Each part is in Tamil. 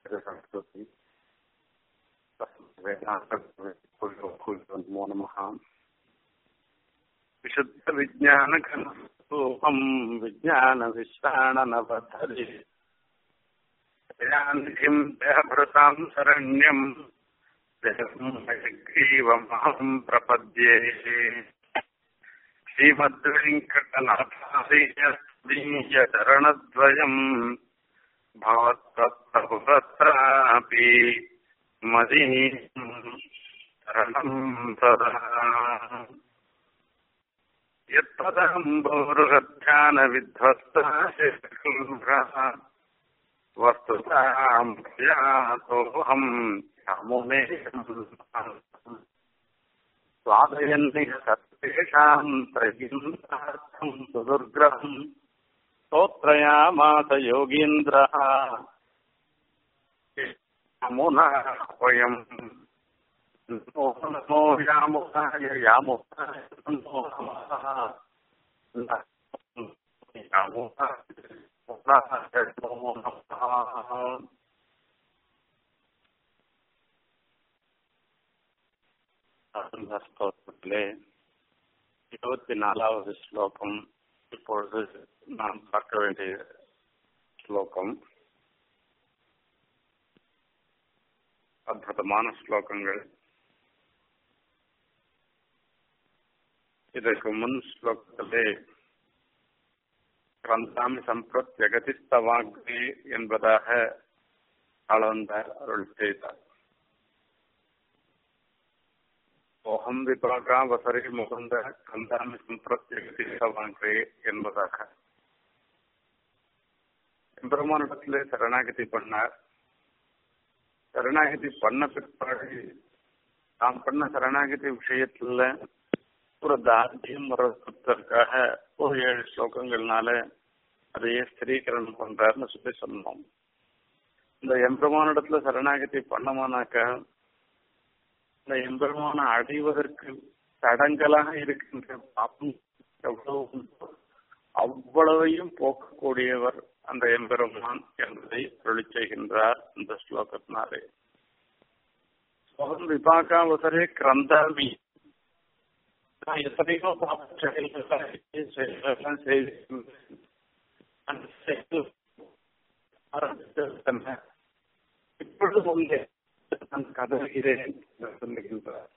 संस्कृति नमो नमः विशुद्धविज्ञानघनस्वरूपम् विज्ञानविश्राणनवधरि दयानिधिम् देहभृताम् शरण्यम् देहग्रीवमहम् प्रपद्ये श्रीमद्वेङ्कटनाथादीयचरणद्वयम् भवत्तत्रापि मदीम् शरणम् सदा यत्पदम्बोरुहध्यानविध्वस्ताः वस्तुताम् प्रयातोऽहम् यामुने स्वादयन्निह सर्वेषाम् प्रहिंसार्थम् सुदुर्ग्रहम् स्तोत्रयामास योगीन्द्रः यमुना वयम् नमो नमो यामुनाय यामुनाय नमो नमः यामुनाय नमो नमः ஸ்தோத்திரத்திலே இருபத்தி நாலாவது ஸ்லோகம் இப்பொழுது நாம் பார்க்க வேண்டிய ஸ்லோகம் அற்புதமான ஸ்லோகங்கள் இதற்கு முன் ஸ்லோகத்திலே கிரந்தாமி சம்பிரத்யகதிஸ்தவாக்னி என்பதாக அளந்தார் அருள் செய்தார் ஓஹம் விபாகா வசரி முகுந்த கந்தாமி சம்பிரத்யகதிஸ்தவாக்னே என்பதாக எம்பெருமானிடத்திலே சரணாகதி பண்ணார் சரணாகதி பண்ண பிற்பாடு நாம் பண்ண சரணாகதி விஷயத்துல ஒரு தார்த்தியம் வர்றதுக்காக ஒரு ஏழு ஸ்லோகங்கள்னால அதையே ஸ்திரீகரணம் பண்றாருன்னு சொல்லி சொன்னோம் இந்த எம்பெருமானிடத்துல சரணாகதி பண்ணமானாக்க இந்த எம்பெருமான அடைவதற்கு தடங்கலாக இருக்கின்ற பாப்பம் எவ்வளவு உண்டோ அவ்வளவையும் போக்கக்கூடியவர் அந்த எம்பெருமான் என்பதை அருளி செய்கின்றார் இந்த ஸ்லோகத்தினாலே ஸ்லோகம் விபாகாவசரே கிரந்தாமி நான் எத்தனையோ செயல்கள்லாம் செய்திருக்கின்றேன் இப்பொழுது உங்க நான் கதறுகிறேன் சொல்லுகின்றார்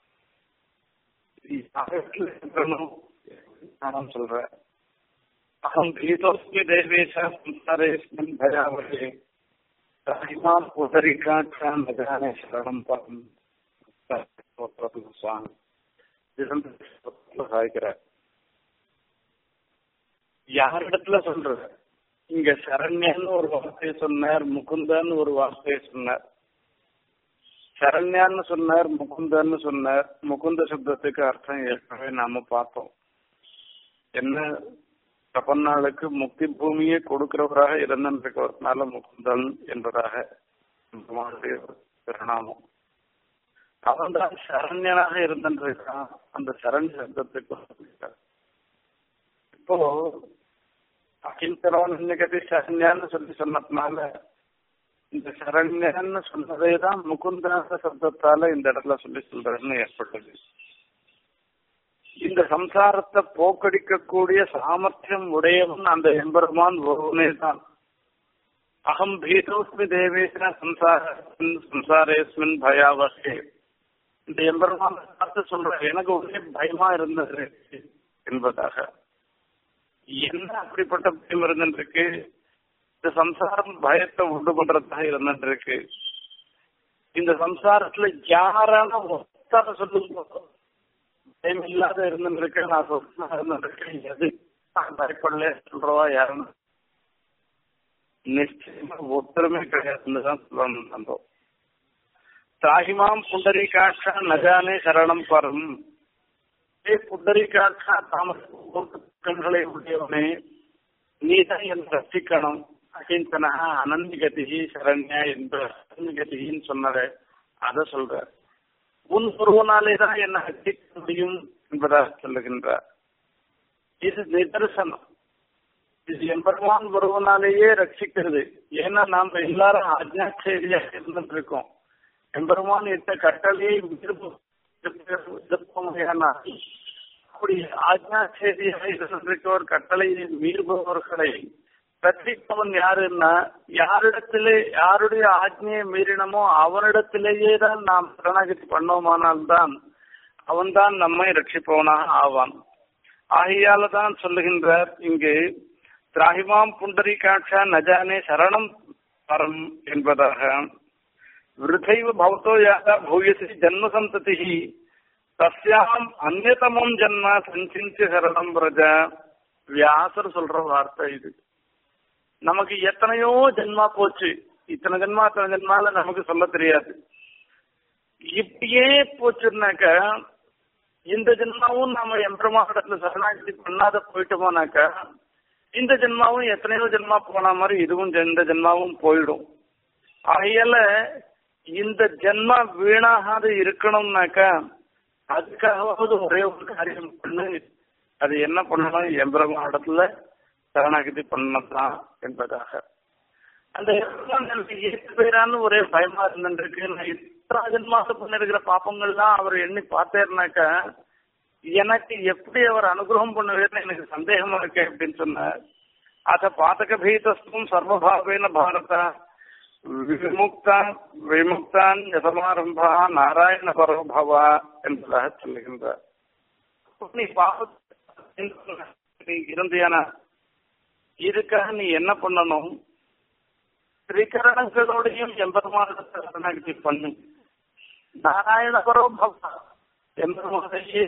நான் சொல்றேன் अहं भीतोऽस्मि देवेश संसारेऽस्मिन् भयावहे राहिमाम् उदरिकाख्या न जाने शरणं परम् சுவாமி சாய்க்கிறார் யாரிடத்துல சொல்ற இங்க சரண்யன்னு ஒரு வார்த்தையை சொன்னார் முகுந்தன்னு ஒரு வார்த்தையை சொன்னார் சரண்யான்னு சொன்னார் முகுந்தன்னு சொன்னார் முகுந்த சப்தத்துக்கு அர்த்தம் ஏற்கனவே நாம பார்த்தோம் என்ன பிரபன்னாளுக்கு முக்தி பூமியை கொடுக்கிறவராக இருந்திருக்கிறதுனால முகுந்தன் என்பதாக திருநாமம் அவன் தான் சரண்யனாக இருந்திருக்கான் அந்த சரண் சப்தத்துக்கு இப்போ அகிம்சரவன் கதி சரண்யான்னு சொல்லி சொன்னதுனால இந்த சரண்யன்னு சொன்னதே தான் முகுந்தாந்த சப்தத்தால இந்த இடத்துல சொல்லி சொல்றதுன்னு ஏற்பட்டது இந்த சம்சாரத்தை போக்கடிக்கக்கூடிய சாமர்த்தியம் உடையவன் அந்த எம்பெருமான் ஒருவனே தான் அகம் பீதோஸ்மி தேவேசன சம்சார சம்சாரேஸ்மின் பயாவசே இந்த எம்பெருமான் பார்த்து சொல்ற எனக்கு ஒரே பயமா இருந்தது என்பதாக என்ன அப்படிப்பட்ட பயம் இருந்துருக்கு இந்த சம்சாரம் பயத்தை உண்டு பண்றதாக இருந்துருக்கு இந்த சம்சாரத்துல யாரான ஒத்தர சொல்லுங்க பயம் இல்லாத இருந்துருக்கேன் நான் சொன்னா இருந்துருக்கேன் எது நான் பயப்படல சொல்றவா யாருன்னு நிச்சயமா ஒருத்தருமே கிடையாதுன்னு தான் சொல்லணும் நம்ம தாகிமாம் புண்டரி காட்சா நஜானே சரணம் பரம் ஏ புண்டரி காட்சா தாமரை உடையவனே நீதான் என் ரசிக்கணும் அகிஞ்சனா அனந்திகதி சரண்யா என்ற அனந்திகதின்னு சொன்னார அத சொல்ற உன் ஒருவனாலே தான் என்ன ரசிக்க முடியும் என்பதாக சொல்லுகின்றார் இது நிதர்சனம் இது எம்பெருமான் வருவனாலேயே ரட்சிக்கிறது ஏன்னா நாம எல்லாரும் ஆஜ்ஞாச்சேரியா இருந்துட்டு இருக்கோம் எம்பெருமான் இட்ட கட்டளையை இருப்போமையானா அப்படி ஆஜ்ஞாச்சேரியாக இருந்திருக்கவர் கட்டளையை மீறுபவர்களை ரட்சிப்பவன் யாருன்னா யாரிடத்திலே யாருடைய ஆஜ்ஞையை மீறினமோ அவனிடத்திலேயே தான் நாம் சரணாகதி பண்ணோமானால்தான் அவன்தான் நம்மை ரட்சிப்பவனாக ஆவான் ஆகையால தான் சொல்லுகின்றார் இங்கு திராகிமாம் புண்டரீகாட்சா நஜானே சரணம் பரம் என்பதாக விருதைவ பவத்தோ யாக பூயசி ஜன்ம சந்ததி தஸ்யாம் அந்நதமம் ஜன்ம சஞ்சிஞ்சு சரணம் பிரஜ வியாசர் சொல்ற வார்த்தை இது நமக்கு எத்தனையோ ஜென்மா போச்சு இத்தனை ஜென்மா அத்தனை ஜென்மால நமக்கு சொல்ல தெரியாது இப்படியே போச்சுன்னாக்க இந்த ஜென்மாவும் நாம எம்பிரமாடத்துல சரணாகதி பண்ணாத போயிட்டோமானாக்க இந்த ஜென்மாவும் எத்தனையோ ஜென்மா போன மாதிரி இதுவும் இந்த ஜென்மாவும் போயிடும் ஆகையால இந்த ஜென்மா வீணாகாத இருக்கணும்னாக்க அதுக்காகவாவது ஒரே ஒரு காரியம் பண்ணு அது என்ன பண்ணணும் எம்பிரமா இடத்துல சரணாகதி பண்ணதான் என்பதாக அந்த ஏற்று பேரான்னு ஒரே பயமா இருந்துருக்கு நான் இத்தனை ஜென்மாசம் பண்ணிருக்கிற பாப்பங்கள்லாம் அவர் எண்ணி பார்த்தேன்னாக்க எனக்கு எப்படி அவர் அனுகிரகம் பண்ணுவேன்னு எனக்கு சந்தேகமா இருக்கு அப்படின்னு சொன்னார் அத பாத்தக பீதஸ்தும் சர்வபாவேன பாரத விமுக்தான் விமுக்தான் யசமாரம்பா நாராயண பரோபவா என்பதாக சொல்லுகின்றார் நீ பாவ இருந்தியானா இதுக்காக நீ என்ன பண்ணணும் திரிகரணங்களோடையும் எம்பெருமானத்தை சரணாகதி பண்ணு நாராயண பரோபவா எம்பெருமானையே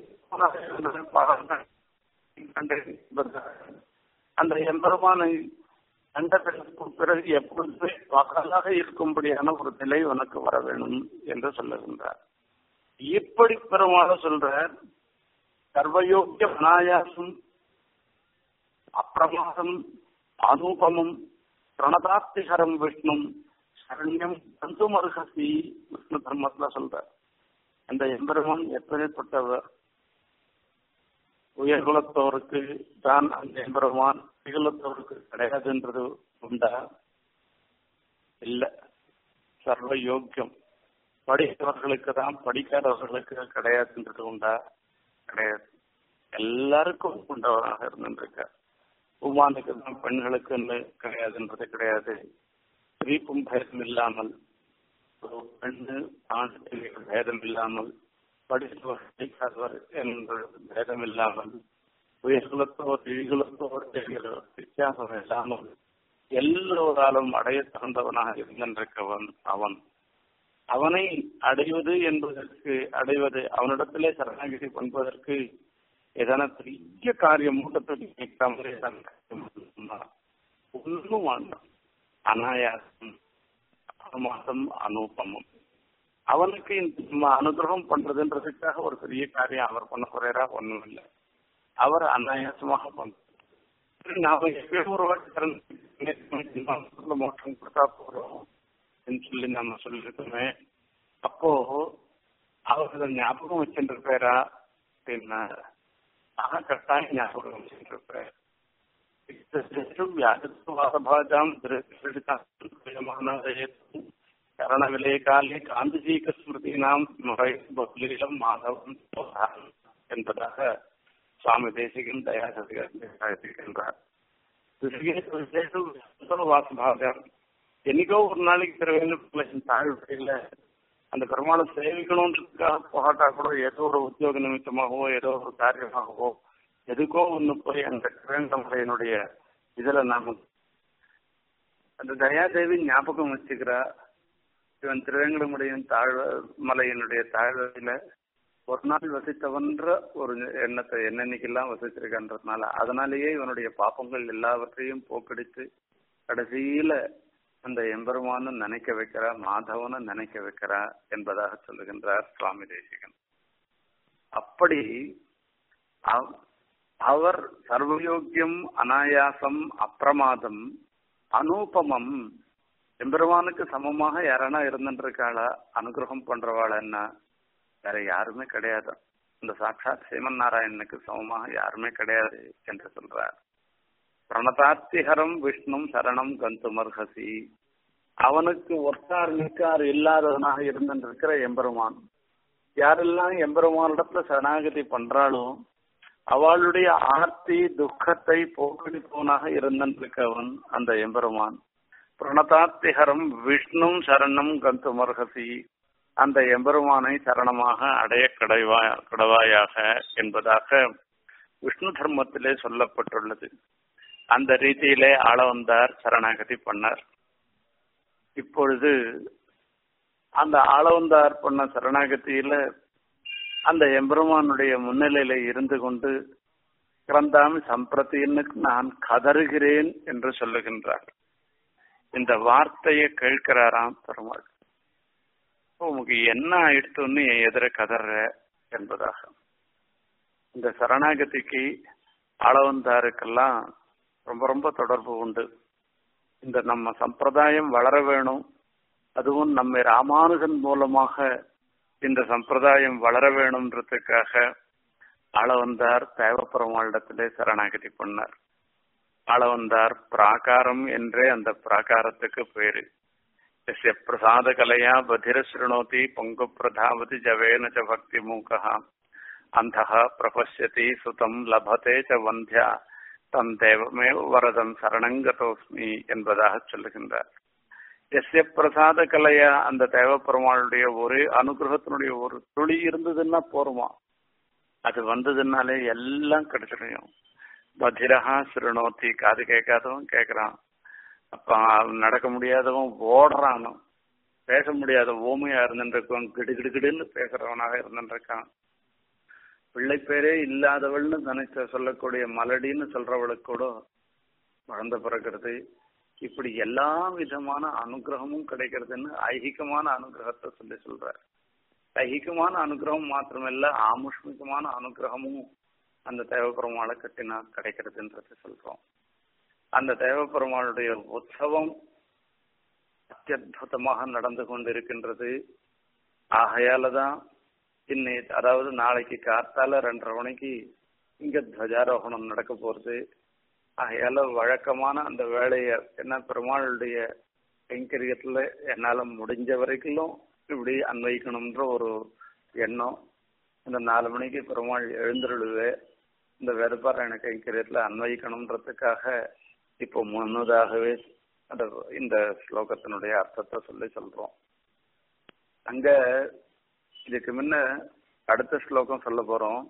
அந்த எம்பெருமானை கண்ட பிறகு எப்பொழுதுமே பகலாக இருக்கும்படியான ஒரு நிலை உனக்கு வர வேணும் என்று சொல்லுகின்றார் இப்படி பெருமாள் சொல்றார் சர்வயோக்கிய அனாயாசம் அப்பிரமாதம் அனூபமும் பிரணதாப்திகரம் விஷ்ணும் சரண்யம் தந்துமருகசி விஷ்ணு தர்மத்துல சொல்றார் அந்த எம்பெருமான் எப்படிப்பட்டவர் உயர்குலத்தோருக்கு தான் அந்த எம்பெருமான் திகழத்தோருக்கு கிடையாதுன்றது உண்டா இல்ல சர்வ யோக்கியம் படித்தவர்களுக்கு தான் படிக்காதவர்களுக்கு கிடையாதுன்றது உண்டா கிடையாது எல்லாருக்கும் உண்டவராக இருந்திருக்கார் உமானுக்கு தான் பெண்களுக்கு கிடையாதுன்றது கிடையாது ஸ்ரீப்பும் பேதம் இல்லாமல் ஒரு பெண்ணு ஆண் பேதம் இல்லாமல் படித்தவர் படிக்காதவர் என்ற பேதம் இல்லாமல் உயர்குலத்தோர் இழிகுலத்தோர் என்கிற வித்தியாசம் இல்லாமல் எல்லோராலும் அடைய தகுந்தவனாக இருந்திருக்கவன் அவன் அவனை அடைவது என்பதற்கு அடைவது அவனிடத்திலே சரணாகிதி பண்ணுவதற்கு ஏதான பெரிய காரியம் மூட்டத்தை நிற்காமலே ஒன்றும் வேண்டாம் அனாயாசம் அபமாசம் அனூபமம் அவனுக்கு இந்த அனுகிரகம் பண்றதுன்றதுக்காக ஒரு பெரிய காரியம் அவர் பண்ண போறாரா ஒண்ணும் இல்லை அவர் அனாயாசமாக பண்றார் நாம எப்பயோ ஒரு வாட்டி மோட்டம் கொடுத்தா போறோம் சொல்லி நம்ம சொல்லிருக்கோமே அப்போ அவர் அதை ஞாபகம் வச்சுருப்பாரா அப்படின்னா ஆக கட்டாயம் ஞாபகம் வச்சுருப்பார் వ్యాజత్వాసభాజాం కరణవిలే కాలే காந்திஜீக ஸ்மிருதினாம் பகுலீலம் மாதவம் என்பதாக சுவாமி தேசிகன் தயாசிக்கின்றார் வாசபாகம் என்னைக்கோ ஒரு நாளைக்கு திருவேங்கல் தாழ்வுல அந்த பெருமாளை சேவிக்கணுன்றதுக்காக போகாட்டா கூட ஏதோ ஒரு உத்தியோக நிமித்தமாகவோ ஏதோ ஒரு காரியமாகவோ எதுக்கோ ஒண்ணு போய் அந்த திருவேங்கமலையினுடைய இதுல நாம அந்த தயாதேவி ஞாபகம் வச்சுக்கிறா இவன் திருவேங்கடமுடையின் தாழ்வ மலையினுடைய தாழ்வையில ஒரு நாள் வசித்தவன்ற ஒரு எண்ணத்தை என்னன்னைக்கெல்லாம் வசிச்சிருக்கன்றதுனால அதனாலேயே இவனுடைய பாப்பங்கள் எல்லாவற்றையும் போக்கடித்து கடைசியில அந்த எம்பெருமானு நினைக்க வைக்கிறா மாதவனை நினைக்க வைக்கிறா என்பதாக சொல்லுகின்றார் சுவாமி தேசிகன் அப்படி அவர் சர்வயோக்கியம் அனாயாசம் அப்பிரமாதம் அனூபமம் எம்பெருமானுக்கு சமமாக யாரானா இருந்துருக்காளா அனுகிரகம் பண்றவாளன்னா வேற யாருமே கிடையாது இந்த சாட்சாத் சீமன் நாராயணனுக்கு சமமாக யாருமே கிடையாது என்று சொல்றார் பிரணதாத்திஹரம் விஷ்ணும் சரணம் கந்துமர்ஹசி அவனுக்கு ஒத்தார் நிற்கார் இல்லாதவனாக இருந்திருக்கிற எம்பெருமான் யாரெல்லாம் எம்பெருமானிடத்துல சரணாகதி பண்றாளோ அவளுடைய ஆர்த்தி துக்கத்தை போக்கடிப்பவனாக இருந்திருக்கவன் அந்த எம்பெருமான் பிரணதாத்திஹரம் விஷ்ணும் சரணம் கந்துமர்ஹசி அந்த எம்பெருமானை சரணமாக அடைய கடவா கடவாயாக என்பதாக விஷ்ணு தர்மத்திலே சொல்லப்பட்டுள்ளது அந்த ரீதியிலே ஆள வந்தார் சரணாகதி பண்ணார் இப்பொழுது அந்த ஆளவந்தார் பண்ண சரணாகதியில அந்த எம்பெருமானுடைய முன்னிலையில இருந்து கொண்டு கிரந்தாமி சம்பிரத்தின்னு நான் கதறுகிறேன் என்று சொல்லுகின்றார் இந்த வார்த்தையை கேட்கிறாராம் பெருமாள் உனக்கு என்ன ஆயிடுத்துன்னு என் எதிர கதற என்பதாக இந்த சரணாகதிக்கு ஆளவந்தாருக்கெல்லாம் ரொம்ப ரொம்ப தொடர்பு உண்டு இந்த நம்ம சம்பிரதாயம் வளர வேணும் அதுவும் நம்ம ராமானுஜன் மூலமாக இந்த சம்பிரதாயம் வளர வேணும்ன்றதுக்காக ஆளவந்தார் தேவப்பெருமாளிடத்திலே சரணாகதி பண்ணார் ஆளவந்தார் பிராகாரம் என்றே அந்த பிராகாரத்துக்கு பேரு எஸ்ய பிரசாத கலையா பதிர சிருணோதி பொங்கு பிரதாவதி ஜவேன ச பக்தி மூகா அந்த பிரபஷ்யதி சுதம் லபதே ச வந்தியா தம் தேவமே வரதம் சரணங்கதோஸ்மி என்பதாக சொல்லுகின்றார் எஸ்ய பிரசாத கலையா அந்த தேவப்பெருமாளுடைய ஒரு அனுகிரகத்தினுடைய ஒரு துளி இருந்ததுன்னா போருமா அது வந்ததுனாலே எல்லாம் கிடைச்சிடும் பதிரஹா சிறுநோத்தி காது கேட்காதவன் கேட்கறான் அப்ப நடக்க முடியாதவன் ஓடுறான் பேச முடியாத ஓமையா இருந்துருக்கான் கிடு கிடு கிடுன்னு பேசுறவனாக இருந்துருக்கான் பிள்ளை பேரே இல்லாதவள்னு நினைச்ச சொல்லக்கூடிய மலடின்னு சொல்றவளுக்கு கூட குழந்தை பிறக்கிறது இப்படி எல்லா விதமான அனுகிரகமும் கிடைக்கிறதுன்னு ஐகிகமான அனுகிரகத்தை சொல்லி சொல்றார் ஐகிகமான அனுகிரகம் மாத்திரமல்ல ஆமுஷ்மிகமான அனுகிரகமும் அந்த தேவப்பெருமாளை கட்டினா கிடைக்கிறதுன்றது சொல்றோம் அந்த தேவப்பெருமாளுடைய உற்சவம் அத்தியுதமாக நடந்து கொண்டிருக்கின்றது ஆகையாலதான் இன்னை அதாவது நாளைக்கு காத்தால ரெண்டரை மணிக்கு இங்க துவஜாரோகணம் நடக்க போறது ஆகையால வழக்கமான அந்த வேலையை என்ன பெருமாளுடைய கைங்கரியத்துல என்னால முடிஞ்ச வரைக்கும் இப்படி அன்வைக்கணும்ன்ற ஒரு எண்ணம் இந்த நாலு மணிக்கு பெருமாள் எழுந்துருளுவே இந்த வெறுப்பாராயண கைங்கரியத்துல அன்வைக்கணும்ன்றதுக்காக இப்போ முன்னதாகவே அந்த இந்த ஸ்லோகத்தினுடைய அர்த்தத்தை சொல்லி சொல்றோம் அங்க இதுக்கு முன்ன அடுத்த ஸ்லோகம் சொல்ல போறோம்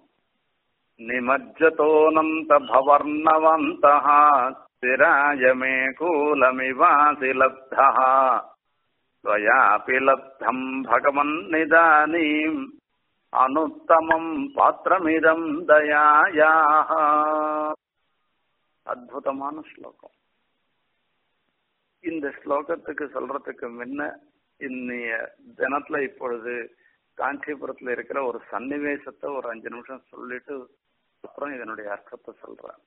நிமஜ்ஜதோனந்த பவர்ணவந்த ஸ்திராய மே கூலமிவாசி லப்தா त्वयापि लब्धम् भगवन्निदानीम् अनुत्तमम् பாத்திரமிதம் தயாயாக அற்புதமான ஸ்லோகம் இந்த ஸ்லோகத்துக்கு சொல்றதுக்கு முன்ன இன்னைய தினத்துல இப்பொழுது காஞ்சிபுரத்துல இருக்கிற ஒரு சன்னிவேசத்தை ஒரு அஞ்சு நிமிஷம் சொல்லிட்டு அப்புறம் இதனுடைய அர்த்தத்தை சொல்றேன்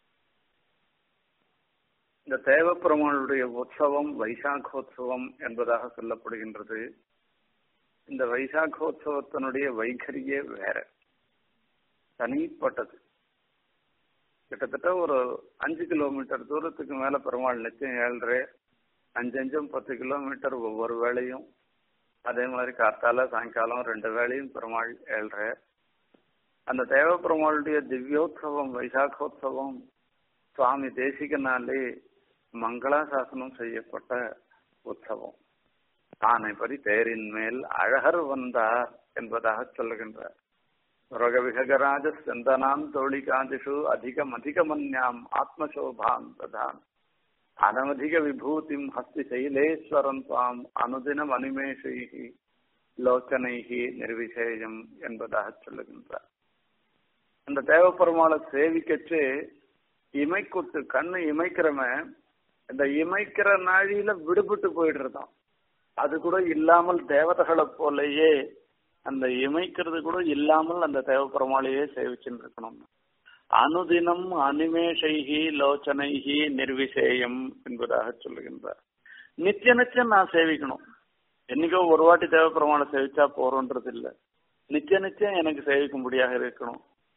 இந்த தேவப்பெருமாளுடைய உற்சவம் வைசாகோத்சவம் என்பதாக சொல்லப்படுகின்றது இந்த வைசாகோத்சவத்தினுடைய வைகரியே வேற தனிப்பட்டது கிட்டத்தட்ட ஒரு அஞ்சு கிலோமீட்டர் தூரத்துக்கு மேல பெருமாள் நிச்சயம் ஏழ்றே அஞ்சு அஞ்சும் பத்து கிலோமீட்டர் ஒவ்வொரு வேளையும் அதே மாதிரி காத்தால சாயங்காலம் ரெண்டு வேளையும் பெருமாள் ஏழ்ற அந்த தேவ பெருமாளுடைய திவ்யோத்சவம் வைசாகோத்சவம் சுவாமி தேசிகனாலே மங்களாசாசனம் செய்யப்பட்ட உற்சவம் ஆனைப்படி தேரின் மேல் அழகர் வந்தார் என்பதாக சொல்லுகின்றார் ரோகவிகராஜ செந்தனாம் தோழிகாதிஷு அதிகம் அதிகமன்யாம் ஆத்மசோபாம் ததான் அனவதிக விபூதிம் ஹஸ்தி சைலேஸ்வரம் தாம் அனுதினம் அனிமேஷைகி லோச்சனைகி நிர்விசேயம் என்பதாக சொல்லுகின்றார் அந்த தேவப்பெருமாளை சேவிக்கச்சு இமைக்குத்து கண்ணு இமைக்கிறவன் இந்த இமைக்கிற நாழியில விடுபட்டு போயிடுறதாம் அது கூட இல்லாமல் தேவதைகளை போலயே அந்த இமைக்கிறது கூட இல்லாமல் அந்த தேவப்பெருமாளையே சேவிச்சுட்டு இருக்கணும் அனுதினம் அனிமேஷைகி லோச்சனைகி நிர்விசேயம் என்பதாக சொல்லுகின்றார் நித்திய நித்தியம் நான் சேவிக்கணும் என்னைக்கோ ஒரு வாட்டி தேவப்பெருமாளை சேவிச்சா போறோன்றது இல்ல நித்திய நித்தியம் எனக்கு சேவிக்கும்படியாக இருக்கணும்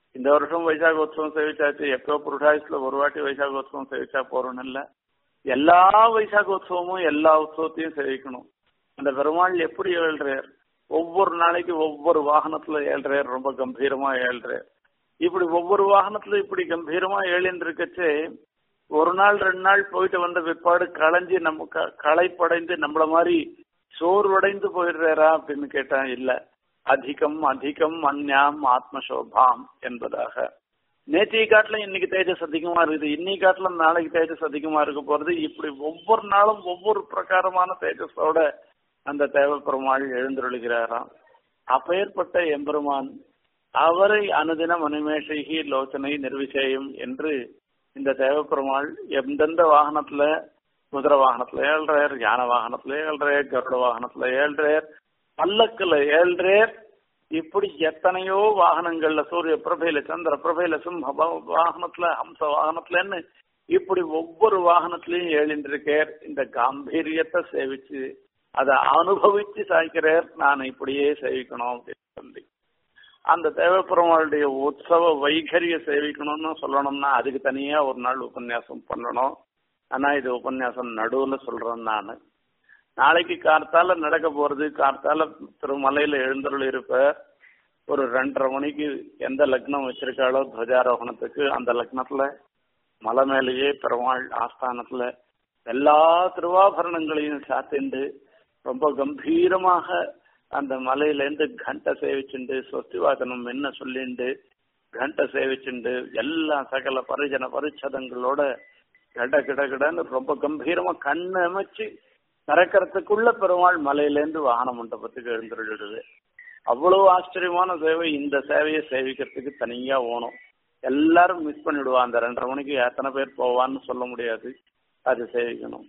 இந்த வருஷம் வைசாகோத்சவம் சேவிச்சாச்சு எப்போ புருஷாயுஸ்ல ஒரு வாட்டி வைசாகோத்சவம் சேவிச்சா போறோம்னு இல்ல எல்லா வைசாகோத்சவமும் எல்லா உற்சவத்தையும் சேவிக்கணும் அந்த பெருமாள் எப்படி ஏழ்றார் ஒவ்வொரு நாளைக்கு ஒவ்வொரு வாகனத்துல ஏழ்றார் ரொம்ப கம்பீரமா ஏழ்றார் இப்படி ஒவ்வொரு வாகனத்துல இப்படி கம்பீரமா ஏழின்னு இருக்கச்சே ஒரு நாள் ரெண்டு நாள் போயிட்டு வந்த பிற்பாடு களைஞ்சி நம்ம க- களைப்படைந்து நம்மள மாதிரி சோர்வடைந்து போயிடுறாரா அப்படின்னு கேட்டா இல்ல அதிகம் அதிகம் அந்யாம் ஆத்மசோபாம் என்பதாக நேற்றைய காட்டுல இன்னைக்கு தேஜஸ் அதிகமா இருக்குது இன்னைக்கு காட்டுல நாளைக்கு தேஜஸ் அதிகமா இருக்க போறது இப்படி ஒவ்வொரு நாளும் ஒவ்வொரு பிரகாரமான தேஜஸோட அந்த தேவப்பெருமாள் எழுந்தருளுகிறாராம் அப்பேற்பட்ட எம்பெருமான் அவரை அனுதினம் அனிமேஷகி லோச்சனை நிர்விசேயம் என்று இந்த தேவப்பெருமாள் எந்தெந்த வாகனத்துல குதிரை வாகனத்துல ஏழ்றார் யானை வாகனத்துல ஏழ்றார் கருட வாகனத்துல ஏழ்றார் பல்லக்குல ஏழ்றார் இப்படி எத்தனையோ வாகனங்கள்ல சூரிய பிரபையில சந்திர பிரபையில சிம்ம வா- வாகனத்துல ஹம்ச வாகனத்துலன்னு இப்படி ஒவ்வொரு வாகனத்திலையும் ஏழின்றிருக்கார் இந்த காம்பீரியத்தை சேவிச்சு அதை அனுபவிச்சு சாய்க்கிறார் நான் இப்படியே சேவிக்கணும் அப்படின்னு சொல்லி அந்த தேவப்பெருமாளுடைய உற்சவ வைகரிய சேவிக்கணும்னு சொல்லணும்னா அதுக்கு தனியா ஒரு நாள் உபன்யாசம் பண்ணணும் ஆனா இது உபன்யாசம் நடுவுல சொல்றேன் நான் நாளைக்கு கார்த்தால நடக்க போறது கார்த்தால திருமலையில எழுந்தருள் இருப்ப ஒரு ரெண்டரை மணிக்கு எந்த லக்னம் வச்சிருக்காளோ துவஜாரோகணத்துக்கு அந்த லக்னத்துல மலை மேலேயே பெருமாள் ஆஸ்தானத்துல எல்லா திருவாபரணங்களையும் சாத்திண்டு ரொம்ப கம்பீரமாக அந்த மலையிலேருந்து கண்டை சேவிச்சுண்டு சொஸ்திவாதனம் என்ன சொல்லிண்டு கண்டை சேவிச்சுண்டு எல்லா சகல பரிஜன பரிச்சதங்களோட கட கிட கிடன்னு ரொம்ப கம்பீரமா கண்ணை அமைச்சு திறக்கிறதுக்குள்ள பெருமாள் மலையிலேருந்து வாகன மண்டபத்துக்கு எழுந்துருடுது அவ்வளவு ஆச்சரியமான சேவை இந்த சேவையை சேவிக்கிறதுக்கு தனியா ஓணும் எல்லாரும் மிஸ் பண்ணிடுவா அந்த ரெண்டரை மணிக்கு எத்தனை பேர் போவான்னு சொல்ல முடியாது அது சேவிக்கணும்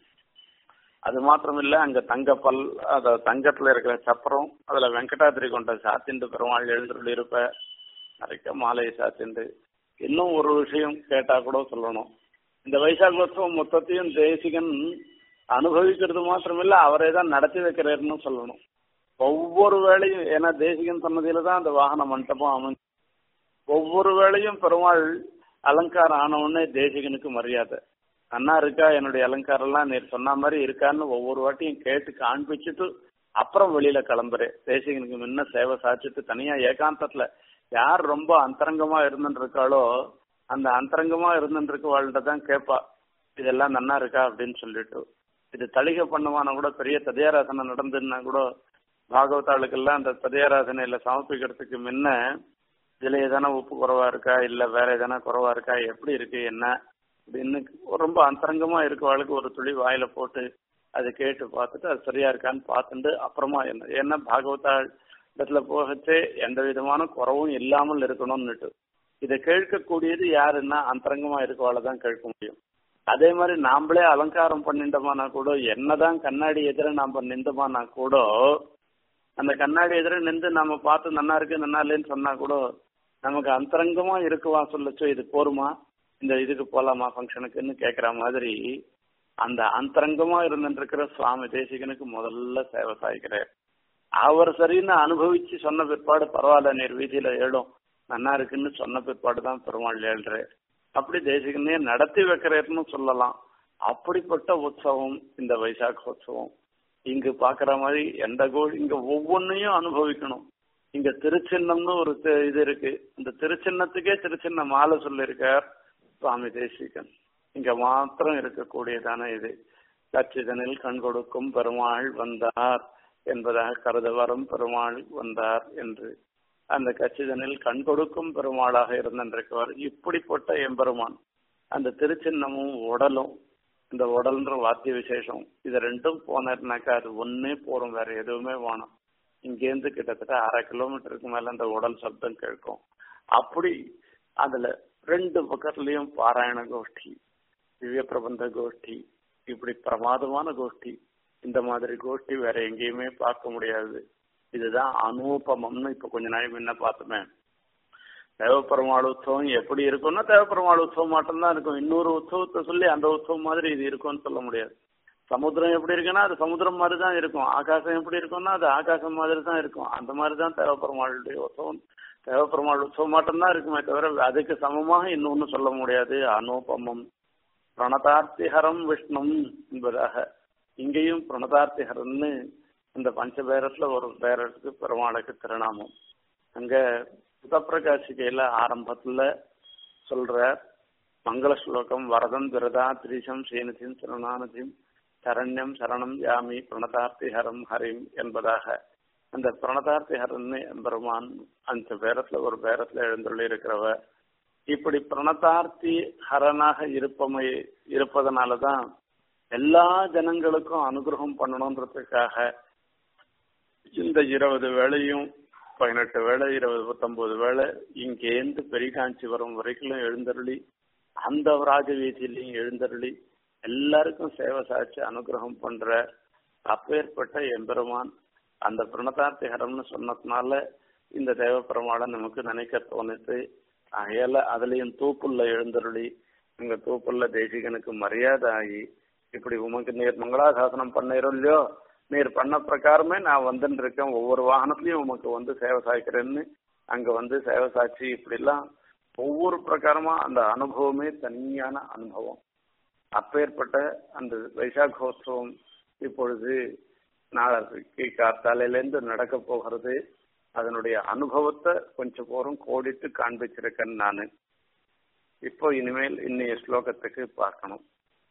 அது மாத்திரம் இல்ல அங்க தங்க பல் அத தங்கத்துல இருக்கிற சப்பரம் அதுல வெங்கடாதிரி கொண்ட சாத்திண்டு பெருமாள் எழுந்துள்ள இருப்ப நிறைய மாலையை சாத்திண்டு இன்னும் ஒரு விஷயம் கேட்டா கூட சொல்லணும் இந்த வைசாகோத்சவம் மொத்தத்தையும் தேசிகன் அனுபவிக்கிறது மாத்திரமில்ல அவரே தான் நடத்தி வைக்கிறாருன்னு சொல்லணும் ஒவ்வொரு வேளையும் ஏன்னா தேசிகன் சன்னதியில தான் அந்த வாகன மண்டபம் அமைஞ்சு ஒவ்வொரு வேளையும் பெருமாள் அலங்காரம் ஆன உடனே தேசிகனுக்கு மரியாதை அண்ணா இருக்கா என்னுடைய அலங்காரம் எல்லாம் நீர் சொன்ன மாதிரி இருக்கான்னு ஒவ்வொரு வாட்டியும் கேட்டு காண்பிச்சுட்டு அப்புறம் வெளியில கிளம்புறேன் தேசிகனுக்கு முன்ன சேவை சாச்சிட்டு தனியா ஏகாந்தத்துல யார் ரொம்ப அந்தரங்கமா இருந்துட்டு இருக்காளோ அந்த அந்தரங்கமா இருந்துட்டு இருக்கவாள்கிட்ட தான் கேட்பா இதெல்லாம் நன்னா இருக்கா அப்படின்னு சொல்லிட்டு இது தளிகை பண்ணுவானா கூட பெரிய ததியாராசனை நடந்துன்னா கூட பாகவதாளுக்கெல்லாம் அந்த ததியாராசனையில சமர்ப்பிக்கிறதுக்கு முன்ன இதுல எதனா உப்பு குறைவா இருக்கா இல்ல வேற எதனா குறைவா இருக்கா எப்படி இருக்கு என்ன அப்படின்னு ரொம்ப அந்தரங்கமா இருக்கவாளுக்கு ஒரு துளி வாயில போட்டு அதை கேட்டு பார்த்துட்டு அது சரியா இருக்கான்னு பார்த்துட்டு அப்புறமா என்ன என்ன பாகவதாள் இடத்துல போகச்சே எந்த விதமான குறவும் இல்லாமல் இருக்கணும்னுட்டு இதை கேட்கக்கூடியது யாருன்னா அந்தரங்கமா இருக்கவாளை தான் கேட்க முடியும் அதே மாதிரி நாமளே அலங்காரம் பண்ணிட்டோமானா கூட என்னதான் கண்ணாடி எதிர நாம நின்றோமானா கூட அந்த கண்ணாடி எதிர நின்று நம்ம பார்த்து நன்னா இருக்கு நன்னா இல்லைன்னு சொன்னா கூட நமக்கு அந்தரங்கமா இருக்குவா சொல்லச்சோ இது போருமா இந்த இதுக்கு போலாமா ஃபங்க்ஷனுக்குன்னு கேக்குற மாதிரி அந்த அந்தரங்கமா இருந்துட்டு இருக்கிற சுவாமி தேசிகனுக்கு முதல்ல சேவை சாய்க்கிறார் அவர் சரின்னு அனுபவிச்சு சொன்ன பிற்பாடு பரவாயில்ல நீர் வீதியில ஏழும் நன்னா இருக்குன்னு சொன்ன பிற்பாடு தான் பெருமாள் ஏழ்றார் அப்படி தேசிகனே நடத்தி வைக்கிறார்னு சொல்லலாம் அப்படிப்பட்ட உற்சவம் இந்த வைசாக உற்சவம் இங்கு பாக்குற மாதிரி எந்த கோள் இங்க ஒவ்வொன்னையும் அனுபவிக்கணும் இங்க திருச்சின்னம்னு ஒரு தி- இது இருக்கு இந்த திருச்சின்னத்துக்கே திருச்சின்ன மாலை சொல்லியிருக்கார் சுவாமி தேசிகன் இங்க மாத்திரம் இருக்கக்கூடியதான இது கச்சிதனில் கண் கொடுக்கும் பெருமாள் வந்தார் என்பதாக கருத வரும் பெருமாள் வந்தார் என்று அந்த கச்சிதனில் கண் கொடுக்கும் பெருமாளாக இருந்திருக்கவர் இப்படிப்பட்ட எம்பெருமான் அந்த திருச்சின்னமும் உடலும் இந்த உடல்ன்ற வாத்திய விசேஷம் இது ரெண்டும் போனதுனாக்கா அது ஒன்னே போறோம் வேற எதுவுமே வேணும் இங்கேருந்து கிட்டத்தட்ட அரை கிலோமீட்டருக்கு மேல அந்த உடல் சப்தம் கேட்கும் அப்படி அதுல ரெண்டு பக்கத்துலயும் பாராயண கோஷ்டி திவ்ய பிரபந்த கோஷ்டி இப்படி பிரமாதமான கோஷ்டி இந்த மாதிரி கோஷ்டி வேற எங்கேயுமே பார்க்க முடியாது இதுதான் அனூபமம்னு இப்ப கொஞ்ச நாள் முன்ன பார்த்தோமே தேவப்பெருமாள் உற்சவம் எப்படி இருக்கும்னா தேவப்பெருமாள் உற்சவம் மட்டும்தான் இருக்கும் இன்னொரு உற்சவத்தை சொல்லி அந்த உற்சவம் மாதிரி இது இருக்கும்னு சொல்ல முடியாது சமுத்திரம் எப்படி இருக்குன்னா அது சமுத்திரம் மாதிரி தான் இருக்கும் ஆகாசம் எப்படி இருக்கும்னா அது ஆகாசம் மாதிரி தான் இருக்கும் அந்த மாதிரி தான் தேவப்பெருமாளுடைய உற்சவம் தேவப்பெருமாள் உற்சவம் மட்டும்தான் இருக்குமே தவிர அதுக்கு சமமாக இன்னொன்னு சொல்ல முடியாது அனுபமம் பிரணதார்த்திஹரம் விஷ்ணும் என்பதாக இங்கேயும் பிரணதார்த்திஹரன்னு இந்த பஞ்சபேரத்துல ஒரு பேரத்துக்கு பெருமாளுக்கு திருநாமம் அங்க புதப்பிரகாசிகையில ஆரம்பத்துல சொல்ற மங்கள ஸ்லோகம் வரதம் விரதா திரிசம் ஸ்ரீநிதியும் திருநானதியும் சரண்யம் சரணம் யாமி பிரணதார்த்திஹரம் ஹரிம் என்பதாக அந்த பிரணதார்த்திஹரன்னு எம்பெருமான் அந்த பேரத்துல ஒரு பேரத்துல எழுந்துள்ளி இருக்கிறவ இப்படி பிரணதார்த்தி ஹரனாக இருப்பமை இருப்பதனாலதான் எல்லா ஜனங்களுக்கும் அனுகிரகம் பண்ணணுன்றதுக்காக இந்த இருபது வேளையும் பதினெட்டு வேளை இருபது பத்தொன்பது வேளை இங்கேருந்து பெரியகாஞ்சிபுரம் வரைக்கும் எழுந்தருளி அந்த ராஜ வீதியிலையும் எழுந்தருளி எல்லாருக்கும் சேவை சாட்சி அனுகிரகம் பண்ற அப்பேற்பட்ட எம்பெருமான் அந்த பிரணதார்த்திகரம்னு சொன்னதுனால இந்த தேவ பெருமாளை நமக்கு நினைக்க தோணுது அயல அதுலயும் தூப்புள்ள எழுந்தருளி இங்க தூப்புள்ள தேசிகனுக்கு மரியாதை ஆகி இப்படி உமக்கு நீர் மங்களாசாசனம் பண்ணீரோ இல்லையோ நீர் பண்ண பிரகாரமே நான் வந்துட்டு இருக்கேன் ஒவ்வொரு வாகனத்திலயும் உமக்கு வந்து சேவை சாய்க்கிறேன்னு அங்க வந்து சேவை சாட்சி இப்படிலாம் ஒவ்வொரு பிரகாரமா அந்த அனுபவமே தனியான அனுபவம் அப்பேற்பட்ட அந்த வைசாகோத்சவம் இப்பொழுது நாளைக்கு காத்தாலையிலேருந்து நடக்க போகிறது அதனுடைய அனுபவத்தை கொஞ்சம் போரும் கோடிட்டு காண்பிச்சிருக்கேன் நான் இப்போ இனிமேல் இன்னைய ஸ்லோகத்துக்கு பார்க்கணும்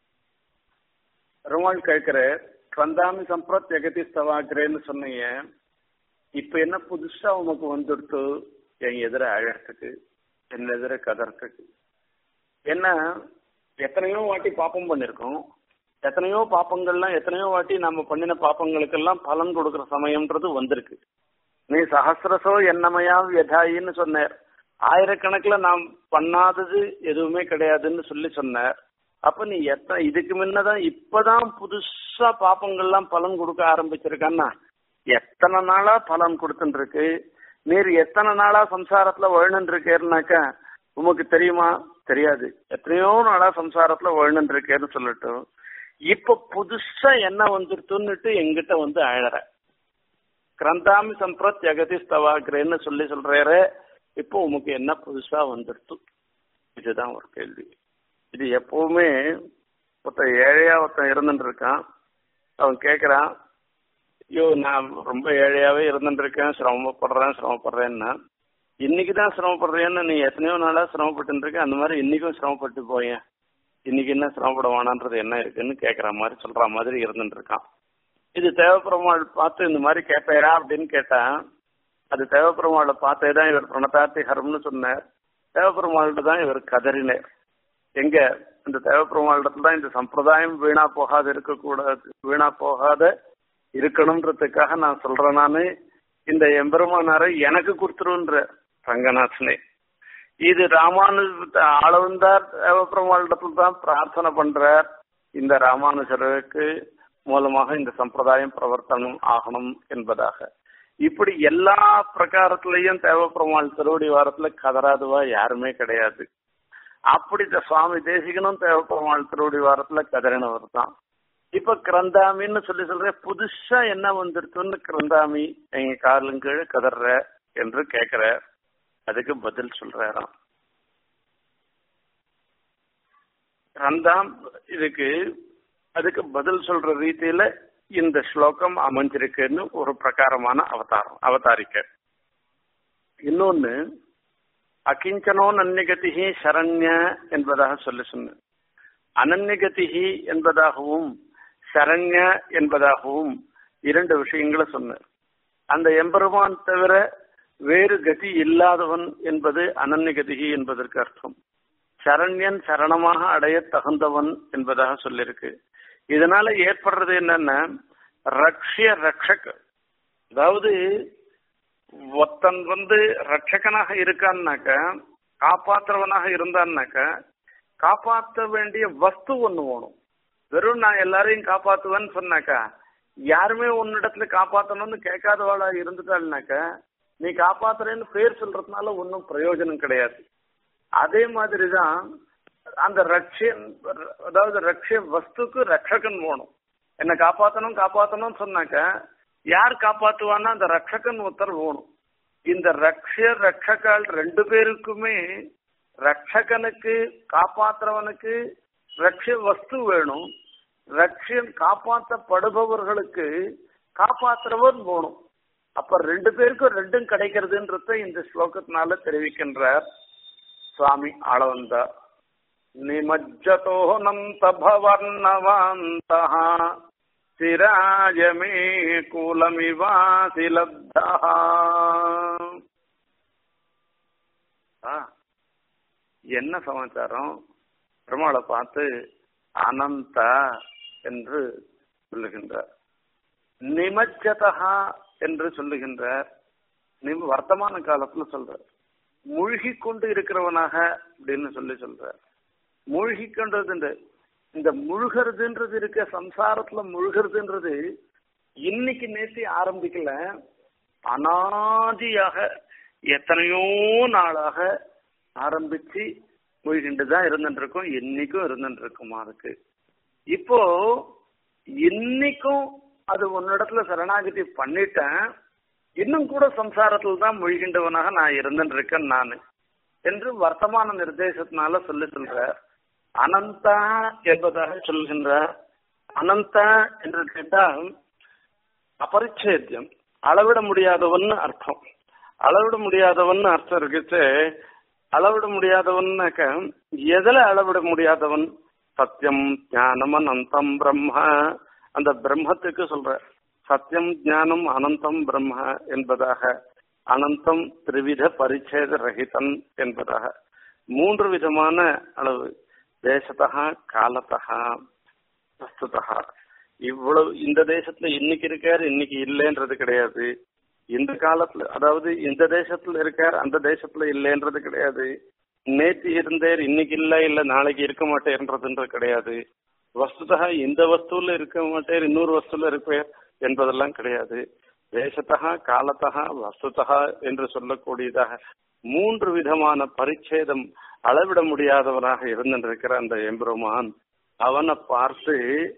பெருமாள் கேட்கிற கந்தாமி சம்பிரத் எகதி ஸ்தவாகிறேன்னு சொன்னீங்க இப்ப என்ன புதுசா உமக்கு வந்துடுத்து என் எதிர அழறதுக்கு என் எதிர கதறதுக்கு என்ன எத்தனையோ வாட்டி பாப்பம் பண்ணிருக்கோம் எத்தனையோ பாப்பங்கள்லாம் எத்தனையோ வாட்டி நம்ம பண்ணின பாப்பங்களுக்கெல்லாம் பலன் கொடுக்கிற சமயம்ன்றது வந்திருக்கு நீ சஹசிரசோ என்னமையா வியதாயின்னு சொன்னார் ஆயிரக்கணக்கில் நாம் பண்ணாதது எதுவுமே கிடையாதுன்னு சொல்லி சொன்னார் அப்ப நீ எத்தனை இதுக்கு முன்னதான் இப்பதான் புதுசா பாப்பங்கள்லாம் பலன் கொடுக்க ஆரம்பிச்சிருக்கான்னா எத்தனை நாளா பலன் கொடுத்துட்டு இருக்கு நீர் எத்தனை நாளா சம்சாரத்துல வழுன்னு இருக்கேன்னாக்கா உமக்கு தெரியுமா தெரியாது எத்தனையோ நாளா சம்சாரத்துல வழுன்னு இருக்கேன்னு சொல்லிட்டு இப்ப புதுசா என்ன வந்துருத்துன்னுட்டு எங்கிட்ட வந்து அழற கிரந்தாமி சம்பிரத் ஜெகதி ஸ்தவாகிறேன்னு சொல்லி சொல்றாரு இப்போ உமக்கு என்ன புதுசா வந்துருத்து இதுதான் ஒரு கேள்வி இது எப்பவுமே ஒருத்தன் ஏழையா ஒருத்தன் இருந்துட்டு இருக்கான் அவன் கேக்குறான் ஐயோ நான் ரொம்ப ஏழையாவே இருந்துட்டு இருக்கேன் சிரமப்படுறேன் சிரமப்படுறேன்னா இன்னைக்கு தான் சிரமப்படுறேன்னு நீ எத்தனையோ நாளா சிரமப்பட்டு இருக்க அந்த மாதிரி இன்னைக்கும் சிரமப்பட்டு போயேன் இன்னைக்கு என்ன சிரமப்பட வேணான்றது என்ன இருக்குன்னு கேக்குற மாதிரி சொல்ற மாதிரி இருந்துட்டு இருக்கான் இது தேவப்பெருமாள் பார்த்து இந்த மாதிரி கேட்பேரா அப்படின்னு கேட்டான் அது தேவப்பெருமாளை பார்த்தே தான் இவர் பிரணதார்த்தி ஹரம்னு சொன்னார் தேவப்பெருமாள்கிட்ட தான் இவர் கதறினார் எங்க இந்த தேவப்பெருமாளிடத்துல தான் இந்த சம்பிரதாயம் வீணா போகாத இருக்கக்கூடாது வீணா போகாத இருக்கணும்ன்றதுக்காக நான் சொல்றேன் நானு இந்த எம்பெருமானாரை எனக்கு கொடுத்துருன்ற ரங்கநாதனே இது ராமானுஜ ஆளவந்தார் தேவப்பெருமாளிடத்துல தான் பிரார்த்தனை பண்றார் இந்த ராமானுஜருக்கு மூலமாக இந்த சம்பிரதாயம் பிரவர்த்தனம் ஆகணும் என்பதாக இப்படி எல்லா பிரகாரத்திலையும் தேவப்பெருமாள் திருவடி வாரத்துல கதறாதுவா யாருமே கிடையாது அப்படி இந்த சுவாமி தேசிகனும் தேவப்பெருமாள் திருவடி வாரத்துல கதறினவர் தான் இப்ப கிரந்தாமின்னு சொல்லி சொல்ற புதுசா என்ன வந்துருச்சுன்னு கிரந்தாமி எங்க காலும் கீழே கதற என்று கேக்குற அதுக்கு பதில் சொல்றாராம் கிரந்தாம் இதுக்கு அதுக்கு பதில் சொல்ற ரீதியில இந்த ஸ்லோகம் அமைஞ்சிருக்குன்னு ஒரு பிரகாரமான அவதாரம் அவதாரிக்க இன்னொன்னு அகிஞ்சனோ நன்னிகதிகி சரண்ய என்பதாக சொல்லி சொன்ன அனன்யகதிகி என்பதாகவும் சரண்ய என்பதாகவும் இரண்டு விஷயங்களை சொன்னார் அந்த எம்பெருமான் தவிர வேறு கதி இல்லாதவன் என்பது அனன்யகதிகி என்பதற்கு அர்த்தம் சரண்யன் சரணமாக அடைய தகுந்தவன் என்பதாக சொல்லியிருக்கு இதனால ஏற்படுறது என்னன்னா ரக்ஷிய ரக்ஷக் அதாவது ஒத்தன் வந்து ரட்சகனாக இருக்கான்னாக்க காப்பாத்துறவனாக இருந்தான்னாக்க காப்பாற்ற வேண்டிய வஸ்து ஒண்ணு வேணும் வெறும் நான் எல்லாரையும் காப்பாத்துவேன்னு சொன்னாக்கா யாருமே உன்னிடத்துல காப்பாத்தணும்னு கேட்காதவாளா இருந்துட்டாள்னாக்க நீ காப்பாத்துறேன்னு பேர் சொல்றதுனால ஒன்றும் பிரயோஜனம் கிடையாது அதே மாதிரிதான் அந்த ரட்சிய அதாவது ரட்சிய வஸ்துக்கு ரட்சகன் வேணும் என்ன காப்பாத்தணும் காப்பாத்தணும்னு சொன்னாக்க யார் காப்பாத்துவான்னா அந்த ரட்சகன் ஒருத்தர் வேணும் இந்த ரக்ஷ ரட்சகால் ரெண்டு பேருக்குமே ரட்சகனுக்கு காப்பாத்துறவனுக்கு ரட்ச வஸ்து வேணும் ரட்சியன் காப்பாற்றப்படுபவர்களுக்கு காப்பாற்றுறவன் வேணும் அப்ப ரெண்டு பேருக்கும் ரெண்டும் கிடைக்கிறதுன்றத இந்த ஸ்லோகத்தினால தெரிவிக்கின்றார் சுவாமி ஆளவந்தா நிமஜ்ஜதோனந்த பவர்ணவாந்த சிராய மே கூலமிவாசி லப்தா என்ன சமாச்சாரம் பெருமாளை பார்த்து அனந்தா என்று சொல்லுகின்றார் நிமஜ்ஜதா என்று சொல்லுகின்றார் நிம் வர்த்தமான காலத்துல சொல்றார் மூழ்கி கொண்டு இருக்கிறவனாக அப்படின்னு சொல்லி சொல்றார் மூழ்கி கொண்டது இந்த முழுகிறதுன்றது இருக்க சம்சாரத்துல முழுகிறதுன்றது இன்னைக்கு நேசி ஆரம்பிக்கல அனாதியாக எத்தனையோ நாளாக ஆரம்பிச்சு மூழ்கிண்டு தான் இருந்துட்டு இருக்கோம் இன்னைக்கும் இருந்துட்டு இருக்குமா இருக்கு இப்போ இன்னைக்கும் அது உன்னிடத்துல சரணாகதி பண்ணிட்டேன் இன்னும் கூட சம்சாரத்தில் தான் மூழ்கின்றவனாக நான் இருந்துட்டு இருக்கேன் நான் என்று வர்த்தமான நிர்தேசத்தினால சொல்லி சொல்றார் அனந்தா என்பதாக சொல்கின்றார் அனந்தா என்று கேட்டால் அபரிச்சேத்தியம் அளவிட முடியாதவன் அர்த்தம் அளவிட முடியாதவன் அர்த்தம் இருக்குச்சு அளவிட முடியாதவன்னாக்க எதுல அளவிட முடியாதவன் சத்தியம் ஞானம் அனந்தம் பிரம்ம அந்த பிரம்மத்துக்கு சொல்ற சத்தியம் ஞானம் அனந்தம் பிரம்ம என்பதாக அனந்தம் திரிவித பரிச்சேத ரஹிதன் என்பதாக மூன்று விதமான அளவு தேசத்தகா காலத்தகா வஸ்துதா இவ்வளவு இந்த தேசத்துல இன்னைக்கு இருக்காரு இன்னைக்கு இல்லைன்றது கிடையாது இந்த காலத்துல அதாவது இந்த தேசத்துல இருக்கார் அந்த தேசத்துல இல்லைன்றது கிடையாது நேற்று இருந்தேர் இன்னைக்கு இல்ல இல்ல நாளைக்கு இருக்க மாட்டேன்றதுன்றது கிடையாது வஸ்துதா இந்த வஸ்துல இருக்க மாட்டேர் இன்னொரு வஸ்துல இருப்பேர் என்பதெல்லாம் கிடையாது தேசத்தகா காலத்தகா வஸ்துதகா என்று சொல்லக்கூடியதாக மூன்று விதமான பரிச்சேதம் அளவிட முடியாதவனாக இருந்திருக்கிற அந்த எம்பெருமான் அவனை பார்த்து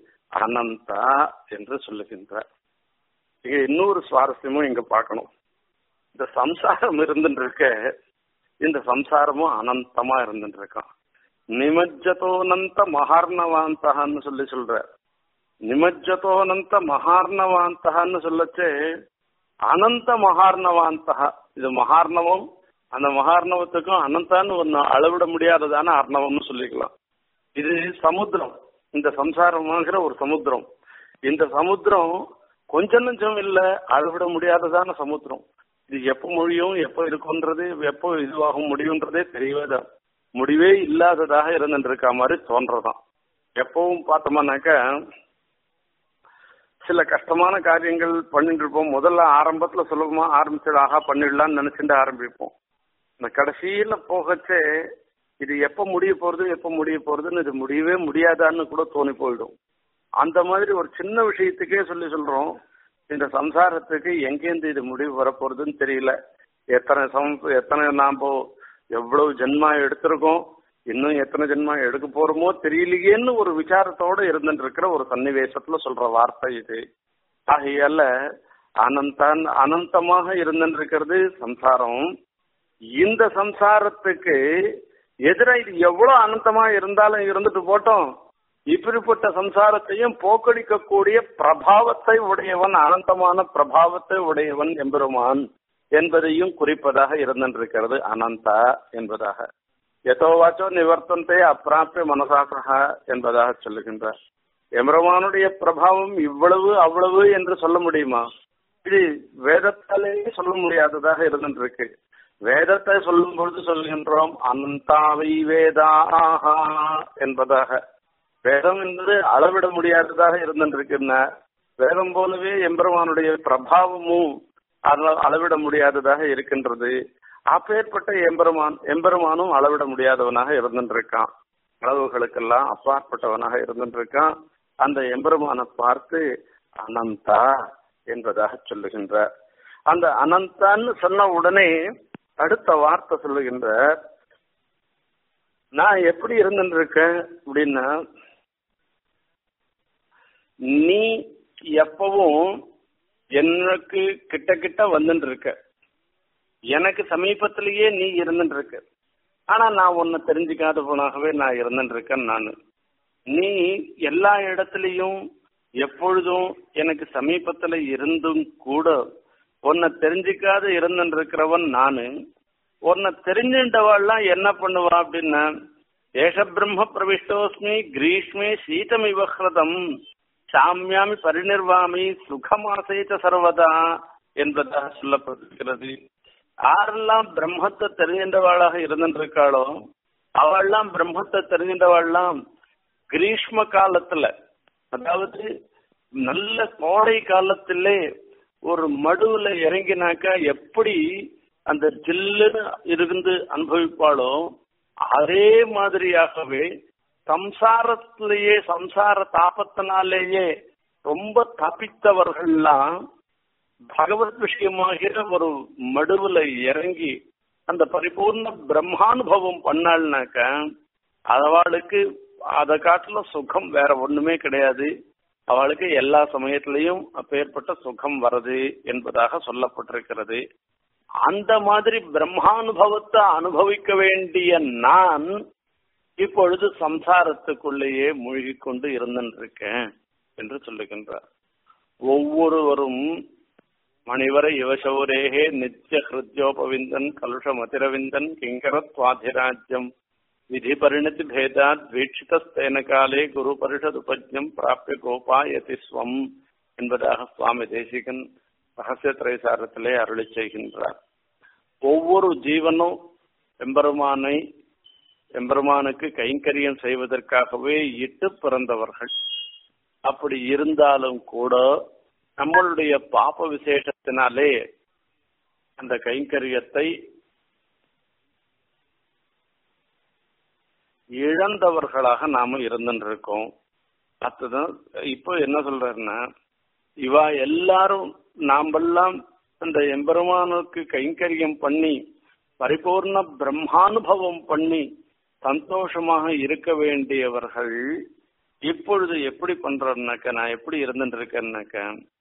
அனந்தா என்று சொல்லுகின்றார் இங்க இன்னொரு சுவாரஸ்யமும் இங்க பார்க்கணும் இந்த சம்சாரம் இருந்துட்டு இருக்க இந்த சம்சாரமும் அனந்தமா இருந்துட்டு இருக்கான் நிமஜ்ஜதோனந்த மகார்ணவாந்தகான்னு சொல்லி சொல்ற நிமஜ்ஜதோனந்த மகார்ணவாந்தகான்னு சொல்லச்சு அனந்த மகார்ணவாந்தகா இது மகார்ணவம் அந்த மகார்ணவத்துக்கும் அனந்தான்னு ஒன்னு அளவிட முடியாததான அர்ணவம்னு சொல்லிக்கலாம் இது சமுத்திரம் இந்த சம்சாரமாகிற ஒரு சமுத்திரம் இந்த சமுத்திரம் கொஞ்சம் நஞ்சம் இல்ல அளவிட முடியாததான சமுத்திரம் இது எப்ப மொழியும் எப்ப இருக்குன்றது எப்போ இதுவாகும் முடியுன்றதே தெரியவே முடிவே இல்லாததாக இருந்துட்டு இருக்க மாதிரி தோன்றதான் எப்பவும் பார்த்தோம்னாக்க சில கஷ்டமான காரியங்கள் பண்ணிட்டு இருப்போம் முதல்ல ஆரம்பத்துல சுலபமா ஆரம்பிச்சது ஆகா பண்ணிடலாம்னு நினைச்சுட்டு ஆரம்பிப்போம் இந்த கடைசியில போகச்சே இது எப்ப முடிய போறது எப்ப முடிய போறதுன்னு இது முடியவே முடியாதான்னு கூட தோணி போயிடும் அந்த மாதிரி ஒரு சின்ன விஷயத்துக்கே சொல்லி சொல்றோம் இந்த சம்சாரத்துக்கு எங்கேருந்து இது முடிவு வரப்போறதுன்னு தெரியல எத்தனை சம் எத்தனை நாம எவ்வளவு ஜென்மா எடுத்திருக்கோம் இன்னும் எத்தனை ஜென்மா எடுக்க போறோமோ தெரியலையேன்னு ஒரு விசாரத்தோட இருந்துட்டு இருக்கிற ஒரு சன்னிவேசத்துல சொல்ற வார்த்தை இது ஆகையால அனந்தான் அனந்தமாக இருந்துட்டு இருக்கிறது சம்சாரம் இந்த சம்சாரத்துக்கு எதிர இது எவ்வளவு அனந்தமா இருந்தாலும் இருந்துட்டு போட்டோம் இப்படிப்பட்ட சம்சாரத்தையும் போக்கடிக்கக்கூடிய பிரபாவத்தை உடையவன் அனந்தமான பிரபாவத்தை உடையவன் எம்பெருமான் என்பதையும் குறிப்பதாக இருந்திருக்கிறது அனந்தா என்பதாக எதோவாச்சோ நிவர்த்தந்தே அப்பிராப்பிய மனசாசகா என்பதாக சொல்லுகின்றார் எம்பெருமானுடைய பிரபாவம் இவ்வளவு அவ்வளவு என்று சொல்ல முடியுமா இது வேதத்தாலேயே சொல்ல முடியாததாக இருந்துருக்கு வேதத்தை சொல்லும் பொழுது சொல்கின்றோம் அனந்தாவை வேதாஹா என்பதாக வேதம் என்பது அளவிட முடியாததாக இருந்திருக்குன்னா வேதம் போலவே எம்பெருமானுடைய பிரபாவமும் அளவிட முடியாததாக இருக்கின்றது அப்பேற்பட்ட எம்பெருமான் எம்பெருமானும் அளவிட முடியாதவனாக இருந்துருக்கான் அளவுகளுக்கெல்லாம் அப்பாற்பட்டவனாக இருந்துருக்கான் அந்த எம்பெருமானை பார்த்து அனந்தா என்பதாக சொல்லுகின்றார் அந்த அனந்தான்னு சொன்ன உடனே அடுத்த வார்த்தை சொல்லுகின்ற நான் எப்படி இருந்துருக்கேன் அப்படின்னா நீ எப்பவும் எனக்கு கிட்ட கிட்ட வந்துட்டு இருக்க எனக்கு சமீபத்திலேயே நீ இருந்துட்டு இருக்க ஆனா நான் உன்னை தெரிஞ்சுக்காத போனாகவே நான் இருந்துட்டு இருக்கேன் நானு நீ எல்லா இடத்துலயும் எப்பொழுதும் எனக்கு சமீபத்துல இருந்தும் கூட உன்னை தெரிஞ்சுக்காத இருந்துட்டு இருக்கிறவன் நானு உன்னை தெரிஞ்சுட்டவாள்லாம் என்ன பண்ணுவா அப்படின்னா ஏஷ பிரம்ம பிரவிஷ்டோஸ்மி கிரீஷ்மே சீதமிவஹ்ரதம் சாமியாமி பரிநிர்வாமி சுகமாசைத்த சர்வதா என்பதாக சொல்லப்பட்டிருக்கிறது யாரெல்லாம் பிரம்மத்தை தெரிகின்றவாளாக இருந்திருக்காளோ அவள்லாம் பிரம்மத்தை தெரிகின்றவாள்லாம் கிரீஷ்ம காலத்துல அதாவது நல்ல கோடை காலத்திலே ஒரு மடுவுல இறங்கினாக்கா எப்படி அந்த ஜில்லுன்னு இருந்து அனுபவிப்பாளோ அதே மாதிரியாகவே சம்சாரத்திலேயே சம்சார தாபத்தினாலேயே ரொம்ப தப்பித்தவர்கள்லாம் பகவத் விஷயமாகிற ஒரு மடுவுல இறங்கி அந்த பரிபூர்ண பிரம்மானுபவம் பண்ணாள்னாக்க அவளுக்கு அதை காட்டுல சுகம் வேற ஒண்ணுமே கிடையாது அவளுக்கு எல்லா சமயத்திலையும் அப்பேற்பட்ட சுகம் வருது என்பதாக சொல்லப்பட்டிருக்கிறது அந்த மாதிரி பிரம்மானுபவத்தை அனுபவிக்க வேண்டிய நான் இப்பொழுது சம்சாரத்துக்குள்ளேயே மூழ்கி கொண்டு இருந்திருக்கேன் என்று சொல்லுகின்றார் ஒவ்வொருவரும் மணிவர யுவசௌரேகே நித்திய ஹிருத்யோபவிந்தன் கலுஷமதிரவிந்தன் கிங்கரத்வாதிராஜ்யம் விதி பரிணதி பேதாத் வீட்சிதஸ்தேன காலே குரு பரிஷதுபஜ்யம் பிராப்பிய கோபாயதி ஸ்வம் என்பதாக சுவாமி தேசிகன் ரகசிய திரைசாரத்திலே அருளி செய்கின்றார் ஒவ்வொரு ஜீவனும் எம்பெருமானை எம்பெருமானுக்கு கைங்கரியம் செய்வதற்காகவே இட்டு பிறந்தவர்கள் அப்படி இருந்தாலும் கூட நம்மளுடைய பாப விசேஷத்தினாலே அந்த கைங்கரியத்தை இழந்தவர்களாக நாம இருந்துருக்கோம் அதுதான் இப்போ என்ன சொல்றாருன்னா இவா எல்லாரும் நாமெல்லாம் அந்த எம்பெருமானுக்கு கைங்கரியம் பண்ணி பரிபூர்ண பிரம்மானுபவம் பண்ணி சந்தோஷமாக இருக்க வேண்டியவர்கள் இப்பொழுது எப்படி பண்றோம்னாக்க நான் எப்படி இருந்துட்டு இருக்கேன்னாக்க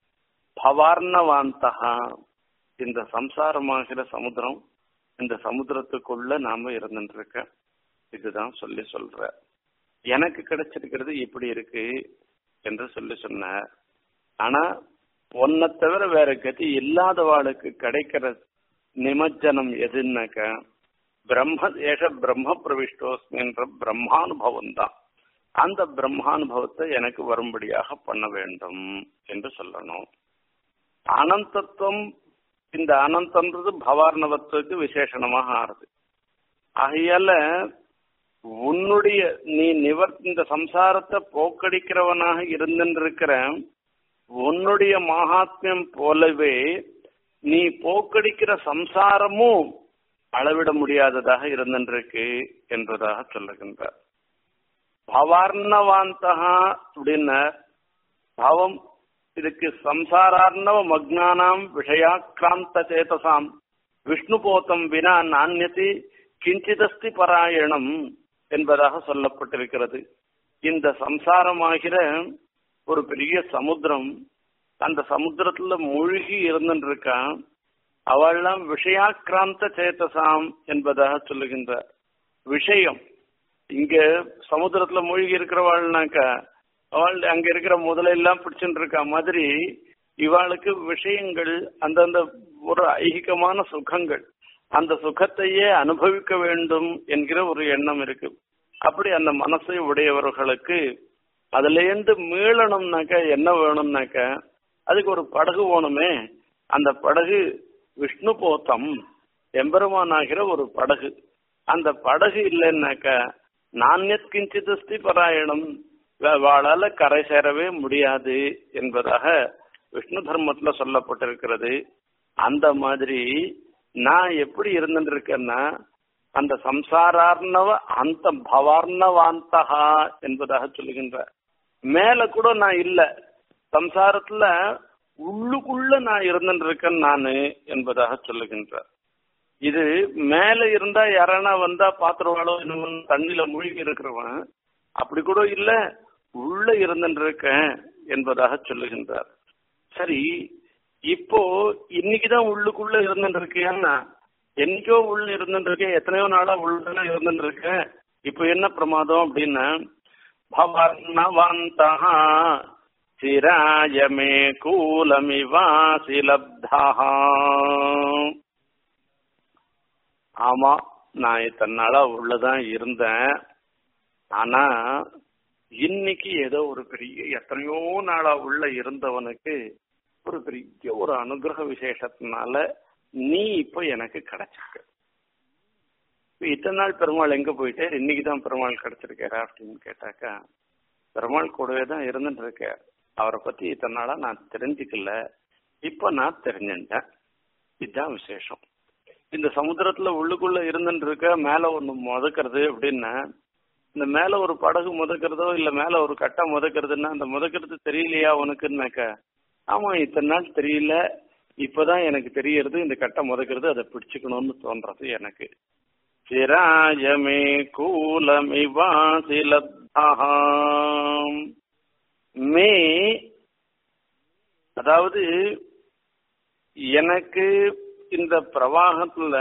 பவார்ணவாந்தகா இந்த சம்சாரமாகிற சமுத்திரம் இந்த சமுத்திரத்துக்குள்ள நாம இருந்துட்டு இருக்க இதுதான் சொல்லி சொல்ற எனக்கு கிடைச்சிருக்கிறது இப்படி இருக்கு என்று சொல்லி சொன்னார் ஆனா ஒன்னை தவிர வேற கதி இல்லாதவாளுக்கு கிடைக்கிற நிமஜ்ஜனம் எதுன்னாக்க பிரம்ம ஏஷ பிரம்ம பிரவிஷ்டோஸ்மி என்ற பிரம்மானுபவம் தான் அந்த பிரம்மானுபவத்தை எனக்கு வரும்படியாக பண்ண வேண்டும் என்று சொல்லணும் அனந்தத்துவம் இந்த அனந்தன்றது பவார்ணவத்துக்கு விசேஷணமாக ஆறுது ஆகையால உன்னுடைய நீ நிவர் இந்த சம்சாரத்தை போக்கடிக்கிறவனாக இருந்திருக்கிற உன்னுடைய மகாத்மியம் போலவே நீ போக்கடிக்கிற சம்சாரமும் அளவிட முடியாததாக இருந்திருக்கு என்பதாக சொல்லுகின்றார் பவார்ணவாந்தகா அப்படின்ன பாவம் இதுக்கு சம்சாரார்ணவ மக்னானாம் விஷயாக்கிராந்த சேதசாம் விஷ்ணு போத்தம் வினா நானியதி கிஞ்சிதஸ்தி பராயணம் என்பதாக சொல்லப்பட்டிருக்கிறது இந்த சம்சாரமாகிற ஒரு பெரிய சமுத்திரம் அந்த சமுத்திரத்துல மூழ்கி இருந்துருக்கான் அவள்லாம் விஷயாக்கிராந்த சேத்தசாம் என்பதாக சொல்லுகின்றார் விஷயம் இங்க சமுத்திரத்துல மூழ்கி இருக்கிறவாள்னாக்கா அவள் அங்க இருக்கிற முதலெல்லாம் பிடிச்சுட்டு இருக்கா மாதிரி இவாளுக்கு விஷயங்கள் அந்தந்த ஒரு ஐகிகமான சுகங்கள் அந்த சுகத்தையே அனுபவிக்க வேண்டும் என்கிற ஒரு எண்ணம் இருக்கு அப்படி அந்த மனசை உடையவர்களுக்கு அதுல இருந்து மீளணும்னாக்க என்ன வேணும்னாக்க அதுக்கு ஒரு படகு வேணுமே அந்த படகு விஷ்ணு போத்தம் எம்பெருமானாகிற ஒரு படகு அந்த படகு இல்லைன்னாக்க நானியத் கிஞ்சிதஸ்தி பராயணம் வாழால கரை சேரவே முடியாது என்பதாக விஷ்ணு தர்மத்துல சொல்லப்பட்டிருக்கிறது அந்த மாதிரி நான் எப்படி இருந்துட்டு இருக்கேன்னா அந்த சம்சாரார்ணவ அந்த பவார்ணவாந்தகா என்பதாக சொல்லுகின்ற மேல கூட நான் இல்ல சம்சாரத்துல உள்ளுக்குள்ள நான் இருந்துட்டு இருக்கேன் நானு என்பதாக சொல்லுகின்றார் இது மேல இருந்தா யாரானா வந்தா பாத்துருவாளோ இன்னும் தண்ணியில மூழ்கி இருக்கிறவன் அப்படி கூட இல்ல உள்ள இருந்துட்டு இருக்கேன் என்பதாக சொல்லுகின்றார் சரி இப்போ இன்னைக்குதான் உள்ளுக்குள்ள இருந்துட்டு இருக்கேன்னா என்னைக்கோ உள்ள இருந்துட்டு இருக்கேன் எத்தனையோ நாளா உள்ள இருந்துட்டு இருக்கேன் இப்போ என்ன பிரமாதம் அப்படின்னா பவர்ணவந்தா சிராயமே கூலமிவாசி லப்தா ஆமா நான் இத்தனை நாளா உள்ளதான் இருந்தேன் ஆனா இன்னைக்கு ஏதோ ஒரு பெரிய எத்தனையோ நாளா உள்ள இருந்தவனுக்கு ஒரு பெரிய ஒரு அனுகிரக விசேஷத்தினால நீ இப்ப எனக்கு கிடைச்சிருக்க இப்ப இத்தனை நாள் பெருமாள் எங்க போயிட்டு இன்னைக்கு தான் பெருமாள் கிடைச்சிருக்காரா அப்படின்னு கேட்டாக்கா பெருமாள் கூடவே தான் இருந்துட்டு இருக்க அவரை பத்தி இத்தனை நாளா நான் தெரிஞ்சுக்கல இப்ப நான் தெரிஞ்சுட்டேன் இதுதான் விசேஷம் இந்த சமுத்திரத்துல உள்ளுக்குள்ள இருந்துட்டு இருக்க மேல ஒண்ணு முதக்கிறது அப்படின்னா இந்த மேல ஒரு படகு முதக்கிறதோ இல்ல மேல ஒரு கட்டை முதக்கிறதுன்னா அந்த முதக்கிறது தெரியலையா உனக்குன்னாக்க ஆமா இத்தனை நாள் தெரியல இப்பதான் எனக்கு தெரியறது இந்த கட்டை முதக்கிறது அதை பிடிச்சுக்கணும்னு தோன்றது எனக்கு சிராயமே கூலமிவாசிலம் மே அதாவது எனக்கு இந்த பிரவாகத்துல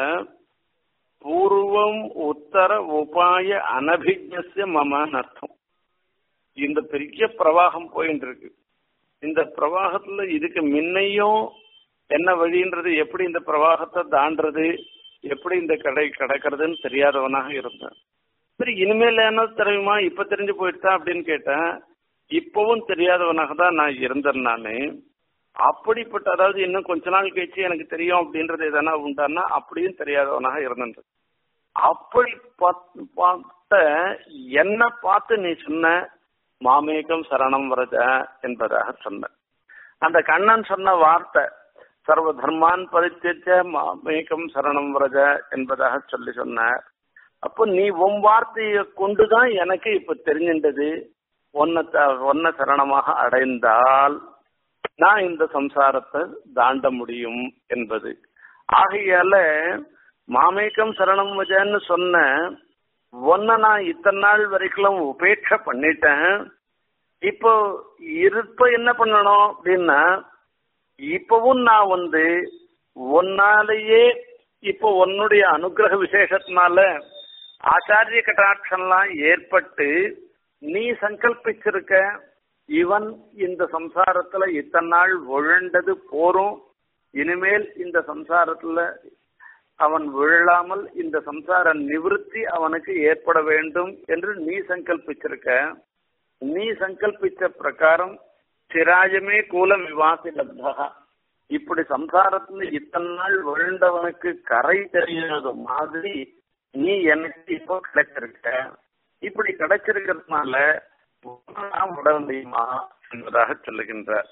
பூர்வம் உத்தர உபாய அனபிஜ்ய மமன்னு அர்த்தம் இந்த பெரிய பிரவாகம் போயிட்டு இருக்கு இந்த பிரவாகத்துல இதுக்கு முன்னையும் என்ன வழின்றது எப்படி இந்த பிரவாகத்தை தாண்டறது எப்படி இந்த கடை கடக்கிறதுன்னு தெரியாதவனாக இருந்தேன் சரி இனிமேல் என்ன தெரியுமா இப்ப தெரிஞ்சு போயிட்டா அப்படின்னு கேட்டேன் இப்பவும் தெரியாதவனாக தான் நான் இருந்தேன் நானு அப்படிப்பட்ட அதாவது இன்னும் கொஞ்ச நாள் கழிச்சு எனக்கு தெரியும் அப்படின்றது எதனா உண்டான்னா அப்படியும் தெரியாதவனாக இருந்தது அப்படி பார்த்த என்ன பார்த்து நீ சொன்ன மாமேகம் சரணம் வரத என்பதாக சொன்ன அந்த கண்ணன் சொன்ன வார்த்தை சர்வ தர்மான் பரித்தேச்ச மாமேகம் சரணம் வரத என்பதாக சொல்லி சொன்னார் அப்போ நீ உன் வார்த்தையை கொண்டுதான் எனக்கு இப்ப தெரிஞ்சின்றது ஒன்ன ஒன்ன சரணமாக அடைந்தால் நான் இந்த சம்சாரத்தை தாண்ட முடியும் என்பது ஆகையால மாமேக்கம் சரணம் வஜன்னு சொன்ன ஒன்ன நான் இத்தனை நாள் வரைக்கும் உபேட்சை பண்ணிட்டேன் இப்போ இருப்ப என்ன பண்ணணும் அப்படின்னா இப்பவும் நான் வந்து ஒன்னாலேயே இப்போ உன்னுடைய அனுகிரக விசேஷத்தினால ஆச்சாரிய கட்டாட்சம்லாம் ஏற்பட்டு நீ சங்கல்பிச்சிருக்க இவன் இந்த சம்சாரத்துல இத்தனை நாள் உழண்டது போரும் இனிமேல் இந்த சம்சாரத்துல அவன் விழாமல் இந்த சம்சார நிவிருத்தி அவனுக்கு ஏற்பட வேண்டும் என்று நீ சங்கல்பிச்சிருக்க நீ சங்கல்பிச்ச பிரகாரம் சிராஜமே கூல விவாசி லப்தா இப்படி சம்சாரத்துல இத்தனை நாள் விழுந்தவனுக்கு கரை தெரியாத மாதிரி நீ எனக்கு இப்போ கிடைச்சிருக்க இப்படி கிடைச்சிருக்கிறதுனால நாம் விட முடியுமா என்பதாக சொல்லுகின்றார்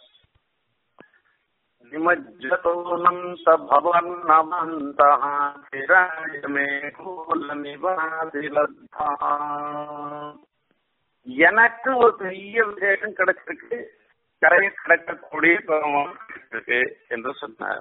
நிமஜ்ஜதோனந்த பவன்னமந்தः சிராயமே கூலமிவாதிலத்தா எனக்கு ஒரு பெரிய விசேஷம் கிடைச்சிருக்கு கரையை கடக்கக்கூடிய பெருமாள் கிடைச்சிருக்கு என்று சொன்னார்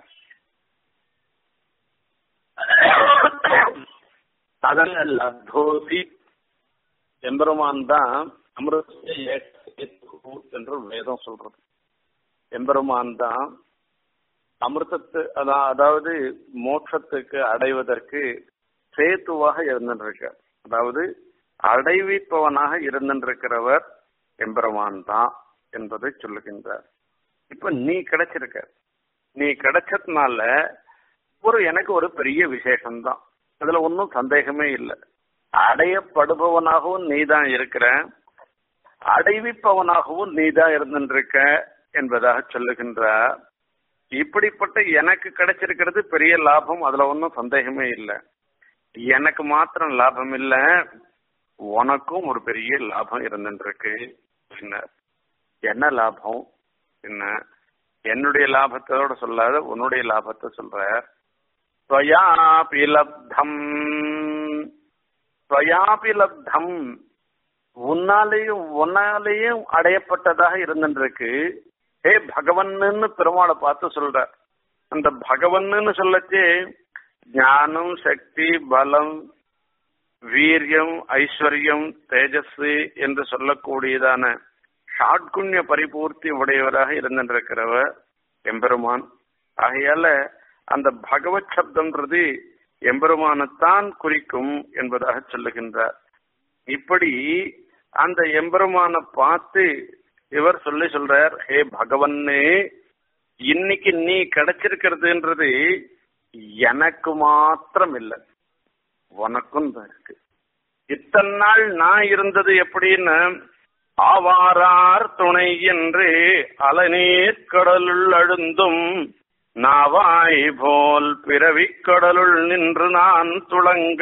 அதல்ல லத்தோசி எம்பெருமான் தான் அமிர்த என்று வேதம் சொல்றது எம்பெருமான் தான் அமிர்தத்து அதாவது மோட்சத்துக்கு அடைவதற்கு சேத்துவாக இருந்துருக்க அதாவது அடைவிப்பவனாக இருந்திருக்கிறவர் எம்பெருமான் தான் என்பதை சொல்லுகின்றார் இப்ப நீ கிடைச்சிருக்க நீ கிடைச்சதுனால ஒரு எனக்கு ஒரு பெரிய விசேஷம்தான் அதுல ஒன்றும் சந்தேகமே இல்லை அடையப்படுபவனாகவும் நீ தான் இருக்கிற அடைவிப்பவனாகவும் நீ தான் இருந்துருக்க என்பதாக சொல்லுகின்றார் இப்படிப்பட்ட எனக்கு கிடைச்சிருக்கிறது பெரிய லாபம் அதுல ஒன்றும் சந்தேகமே இல்லை எனக்கு மாத்திரம் லாபம் இல்லை உனக்கும் ஒரு பெரிய லாபம் இருந்துருக்கு பின்னர் என்ன லாபம் என்ன என்னுடைய லாபத்தோட சொல்லாத உன்னுடைய லாபத்தை சொல்ற லப்தம் லப்தம் உன்னாலேயும் உன்னாலேயும் அடையப்பட்டதாக இருந்துருக்கு ஹே பகவன்னு பெருமாளை பார்த்து சொல்ற அந்த பகவன்னு சொல்லச்சே ஞானம் சக்தி பலம் வீரியம் ஐஸ்வர்யம் தேஜஸ் என்று சொல்லக்கூடியதான ஷாட்குண்ய பரிபூர்த்தி உடையவராக இருந்திருக்கிறவர் எம்பெருமான் ஆகையால அந்த பகவத் சப்தம்ன்றது எம்பெருமானத்தான் குறிக்கும் என்பதாக சொல்லுகின்றார் இப்படி அந்த எம்பெருமான பார்த்து இவர் சொல்லி சொல்றார் ஹே பகவன்னே இன்னைக்கு நீ கிடைச்சிருக்கிறதுன்றது எனக்கு மாத்திரம் இல்லை உனக்கும் தான் இருக்கு இத்தனை நாள் நான் இருந்தது எப்படின்னு ஆவாரார் துணை என்று அலநீர் கடலுள் அழுந்தும் நாவாய் போல் பிறவிக் கடலுள் நின்று நான் துளங்க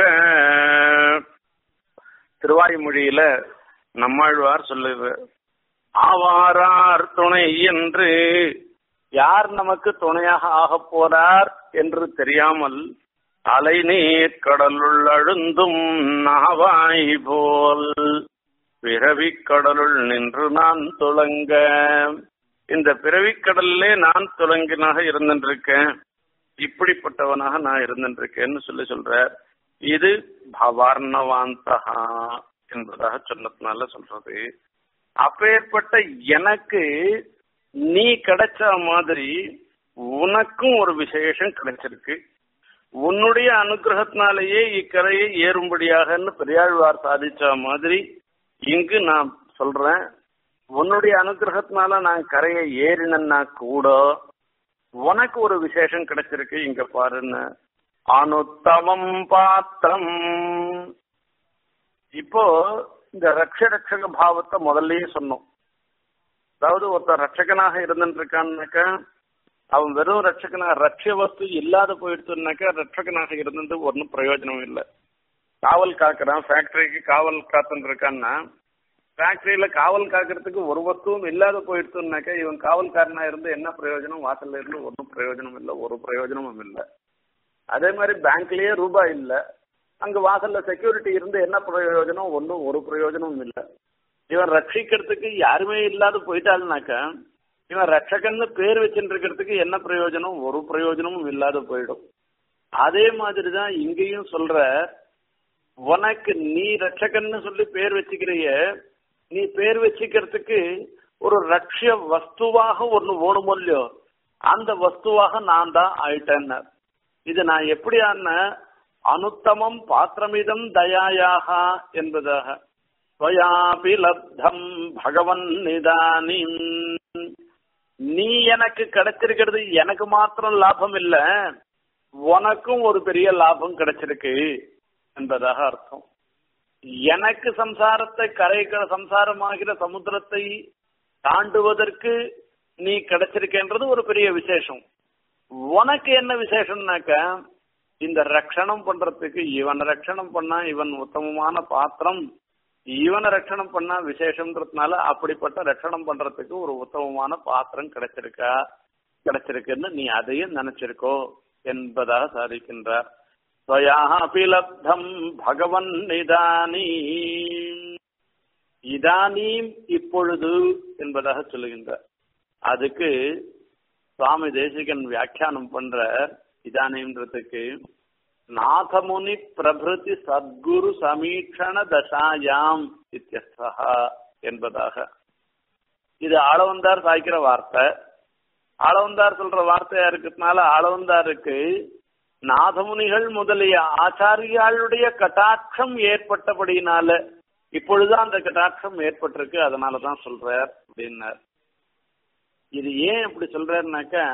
திருவாய்மொழியில நம்மாழ்வார் சொல்லுவார் ஆவாரார் துணை என்று யார் நமக்கு துணையாக ஆகப் போறார் என்று தெரியாமல் அலைநீர் கடலுள் அழுந்தும் நாவாய் போல் பிறவிக் கடலுள் நின்று நான் துளங்க இந்த பிறவிக் கடல்லே நான் துளங்கினாக இருந்திருக்கேன் இப்படிப்பட்டவனாக நான் இருந்திருக்கேன்னு சொல்லி சொல்றார் இது பவார்ணவாந்தகா என்பதாக சொன்னதுனால சொல்றது அப்பேற்பட்ட எனக்கு நீ கிடைச்ச மாதிரி உனக்கும் ஒரு விசேஷம் கிடைச்சிருக்கு உன்னுடைய அனுகிரகத்தினாலேயே இக்கரையை ஏறும்படியாகன்னு பெரியாழ்வார் சாதிச்ச மாதிரி இங்கு நான் சொல்றேன் உன்னுடைய அனுகிரகத்தினால நான் கரையை ஏறினன்னா கூட உனக்கு ஒரு விசேஷம் கிடைச்சிருக்கு இங்க பாருன்னு அனுத்தமம் பாத்திரம் இப்போ இந்த ரக்ஷ ரட்சக பாவத்தை முதல்லயே சொன்னோம் அதாவது ஒருத்தர் ரட்சகனாக இருந்துருக்கான்னாக்கா அவன் வெறும் ரட்சகனா ரட்ச வஸ்து இல்லாத போயிடுச்சுனாக்கா ரட்சகனாக இருந்தது ஒன்றும் பிரயோஜனம் இல்லை காவல் காக்குறான் ஃபேக்டரிக்கு காவல் காத்துன்னு இருக்கான்னா ஃபேக்டரியில காவல் காக்கிறதுக்கு ஒரு வஸ்துவும் இல்லாத போயிடுச்சுனாக்கா இவன் காவல்காரனா இருந்து என்ன பிரயோஜனம் வாசல்ல இருந்து ஒன்றும் பிரயோஜனம் இல்லை ஒரு பிரயோஜனமும் இல்லை அதே மாதிரி பேங்க்லயே ரூபாய் இல்லை அங்க வாசல்ல செக்யூரிட்டி இருந்து என்ன பிரயோஜனம் ஒன்றும் ஒரு பிரயோஜனமும் இல்லை இவன் ரட்சிக்கிறதுக்கு யாருமே இல்லாத போயிட்டாள்னாக்கா இவன் ரட்சகன்னு பேர் வச்சுட்டு இருக்கிறதுக்கு என்ன பிரயோஜனம் ஒரு பிரயோஜனமும் இல்லாத போயிடும் அதே மாதிரிதான் இங்கேயும் சொல்ற உனக்கு நீ ரட்சகன்னு சொல்லி பேர் வச்சுக்கிறிய நீ பேர் வச்சுக்கிறதுக்கு ஒரு ரட்சிய வஸ்துவாக ஒண்ணு ஓணுமோ இல்லையோ அந்த வஸ்துவாக நான் தான் ஆயிட்டேன்னு இது நான் எப்படி ஆன அனுத்தமம் பாத்திரமிதம் தயாயாக என்பதாக ஸ்வயாபி லப்தம் பகவன் நிதானின் நீ எனக்கு கிடைச்சிருக்கிறது எனக்கு மாத்திரம் லாபம் இல்ல உனக்கும் ஒரு பெரிய லாபம் கிடைச்சிருக்கு என்பதாக அர்த்தம் எனக்கு சம்சாரத்தை கரைக்கிற சம்சாரமாகிற சமுத்திரத்தை தாண்டுவதற்கு நீ கிடைச்சிருக்கேன்றது ஒரு பெரிய விசேஷம் உனக்கு என்ன விசேஷம்னாக்க இந்த ரட்சணம் பண்றதுக்கு இவன் ரட்சணம் பண்ணா இவன் உத்தமமான பாத்திரம் இவனை ரட்சணம் பண்ணா விசேஷம்ன்றதுனால அப்படிப்பட்ட ரட்சணம் பண்றதுக்கு ஒரு உத்தமமான பாத்திரம் கிடைச்சிருக்கா கிடைச்சிருக்குன்னு நீ அதையும் நினைச்சிருக்கோ என்பதாக சாதிக்கின்றார் லப்தம் பகவன் நிதானி இதானீம் இப்பொழுது என்பதாக சொல்லுகின்றார் அதுக்கு சுவாமி தேசிகன் வியாக்கியானம் பண்ற இதானீம்ன்றதுக்கு நாதமுனி பிரபிருதி சத்குரு சமீட்சண தசாயாம் இத்தியஸ்தா என்பதாக இது ஆளவந்தார் சாய்க்கிற வார்த்தை ஆளவந்தார் சொல்ற வார்த்தையா இருக்கிறதுனால ஆளவந்தாருக்கு நாதமுனிகள் முதலிய ஆச்சாரியாளுடைய கட்டாட்சம் ஏற்பட்டபடினால இப்பொழுதுதான் அந்த கட்டாட்சம் ஏற்பட்டிருக்கு அதனாலதான் சொல்றார் அப்படின்னார் இது ஏன் இப்படி சொல்றாருனாக்கா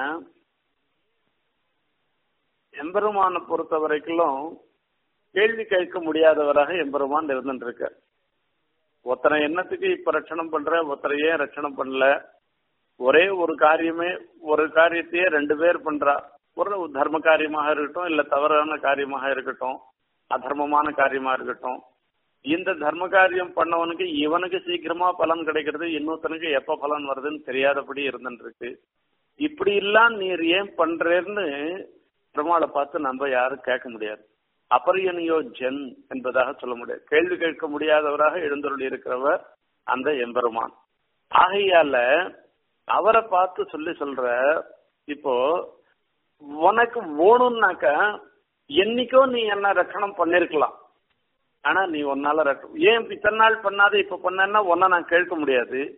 எம்பெருமானை பொறுத்த வரைக்கும் கேள்வி கேட்க முடியாதவராக எம்பெருமான் இருந்துருக்கார் ஒருத்தனை என்னத்துக்கு இப்ப ரட்சணம் பண்ற ஒருத்தரை ஏன் ரட்சணம் பண்ணல ஒரே ஒரு காரியமே ஒரு காரியத்தையே ரெண்டு பேர் பண்றா ஒரு தர்ம காரியமாக இருக்கட்டும் இல்ல தவறான காரியமாக இருக்கட்டும் அதர்மமான காரியமா இருக்கட்டும் இந்த தர்ம காரியம் பண்ணவனுக்கு இவனுக்கு சீக்கிரமா பலன் கிடைக்கிறது இன்னொருத்தனுக்கு எப்ப பலன் வருதுன்னு தெரியாதபடி இருந்துருக்கு இப்படி எல்லாம் நீர் ஏன் பண்றேன்னு பெருமாளை பார்த்து நம்ம யாரும் கேட்க முடியாது அபரியனியோ ஜென் என்பதாக சொல்ல முடியாது கேள்வி கேட்க முடியாதவராக எழுந்தருள் இருக்கிறவர் அந்த எம்பெருமான் ஆகையால அவரை பார்த்து சொல்லி சொல்ற இப்போ உனக்கு ஓணும்னாக்கா என்னைக்கோ நீ என்ன ரட்சணம் பண்ணிருக்கலாம் ஆனா நீ உன்னால ரட்ச ஏன் இத்தனை நாள் பண்ணாத இப்ப பண்ணா உன்ன நான் கேட்க முடியாது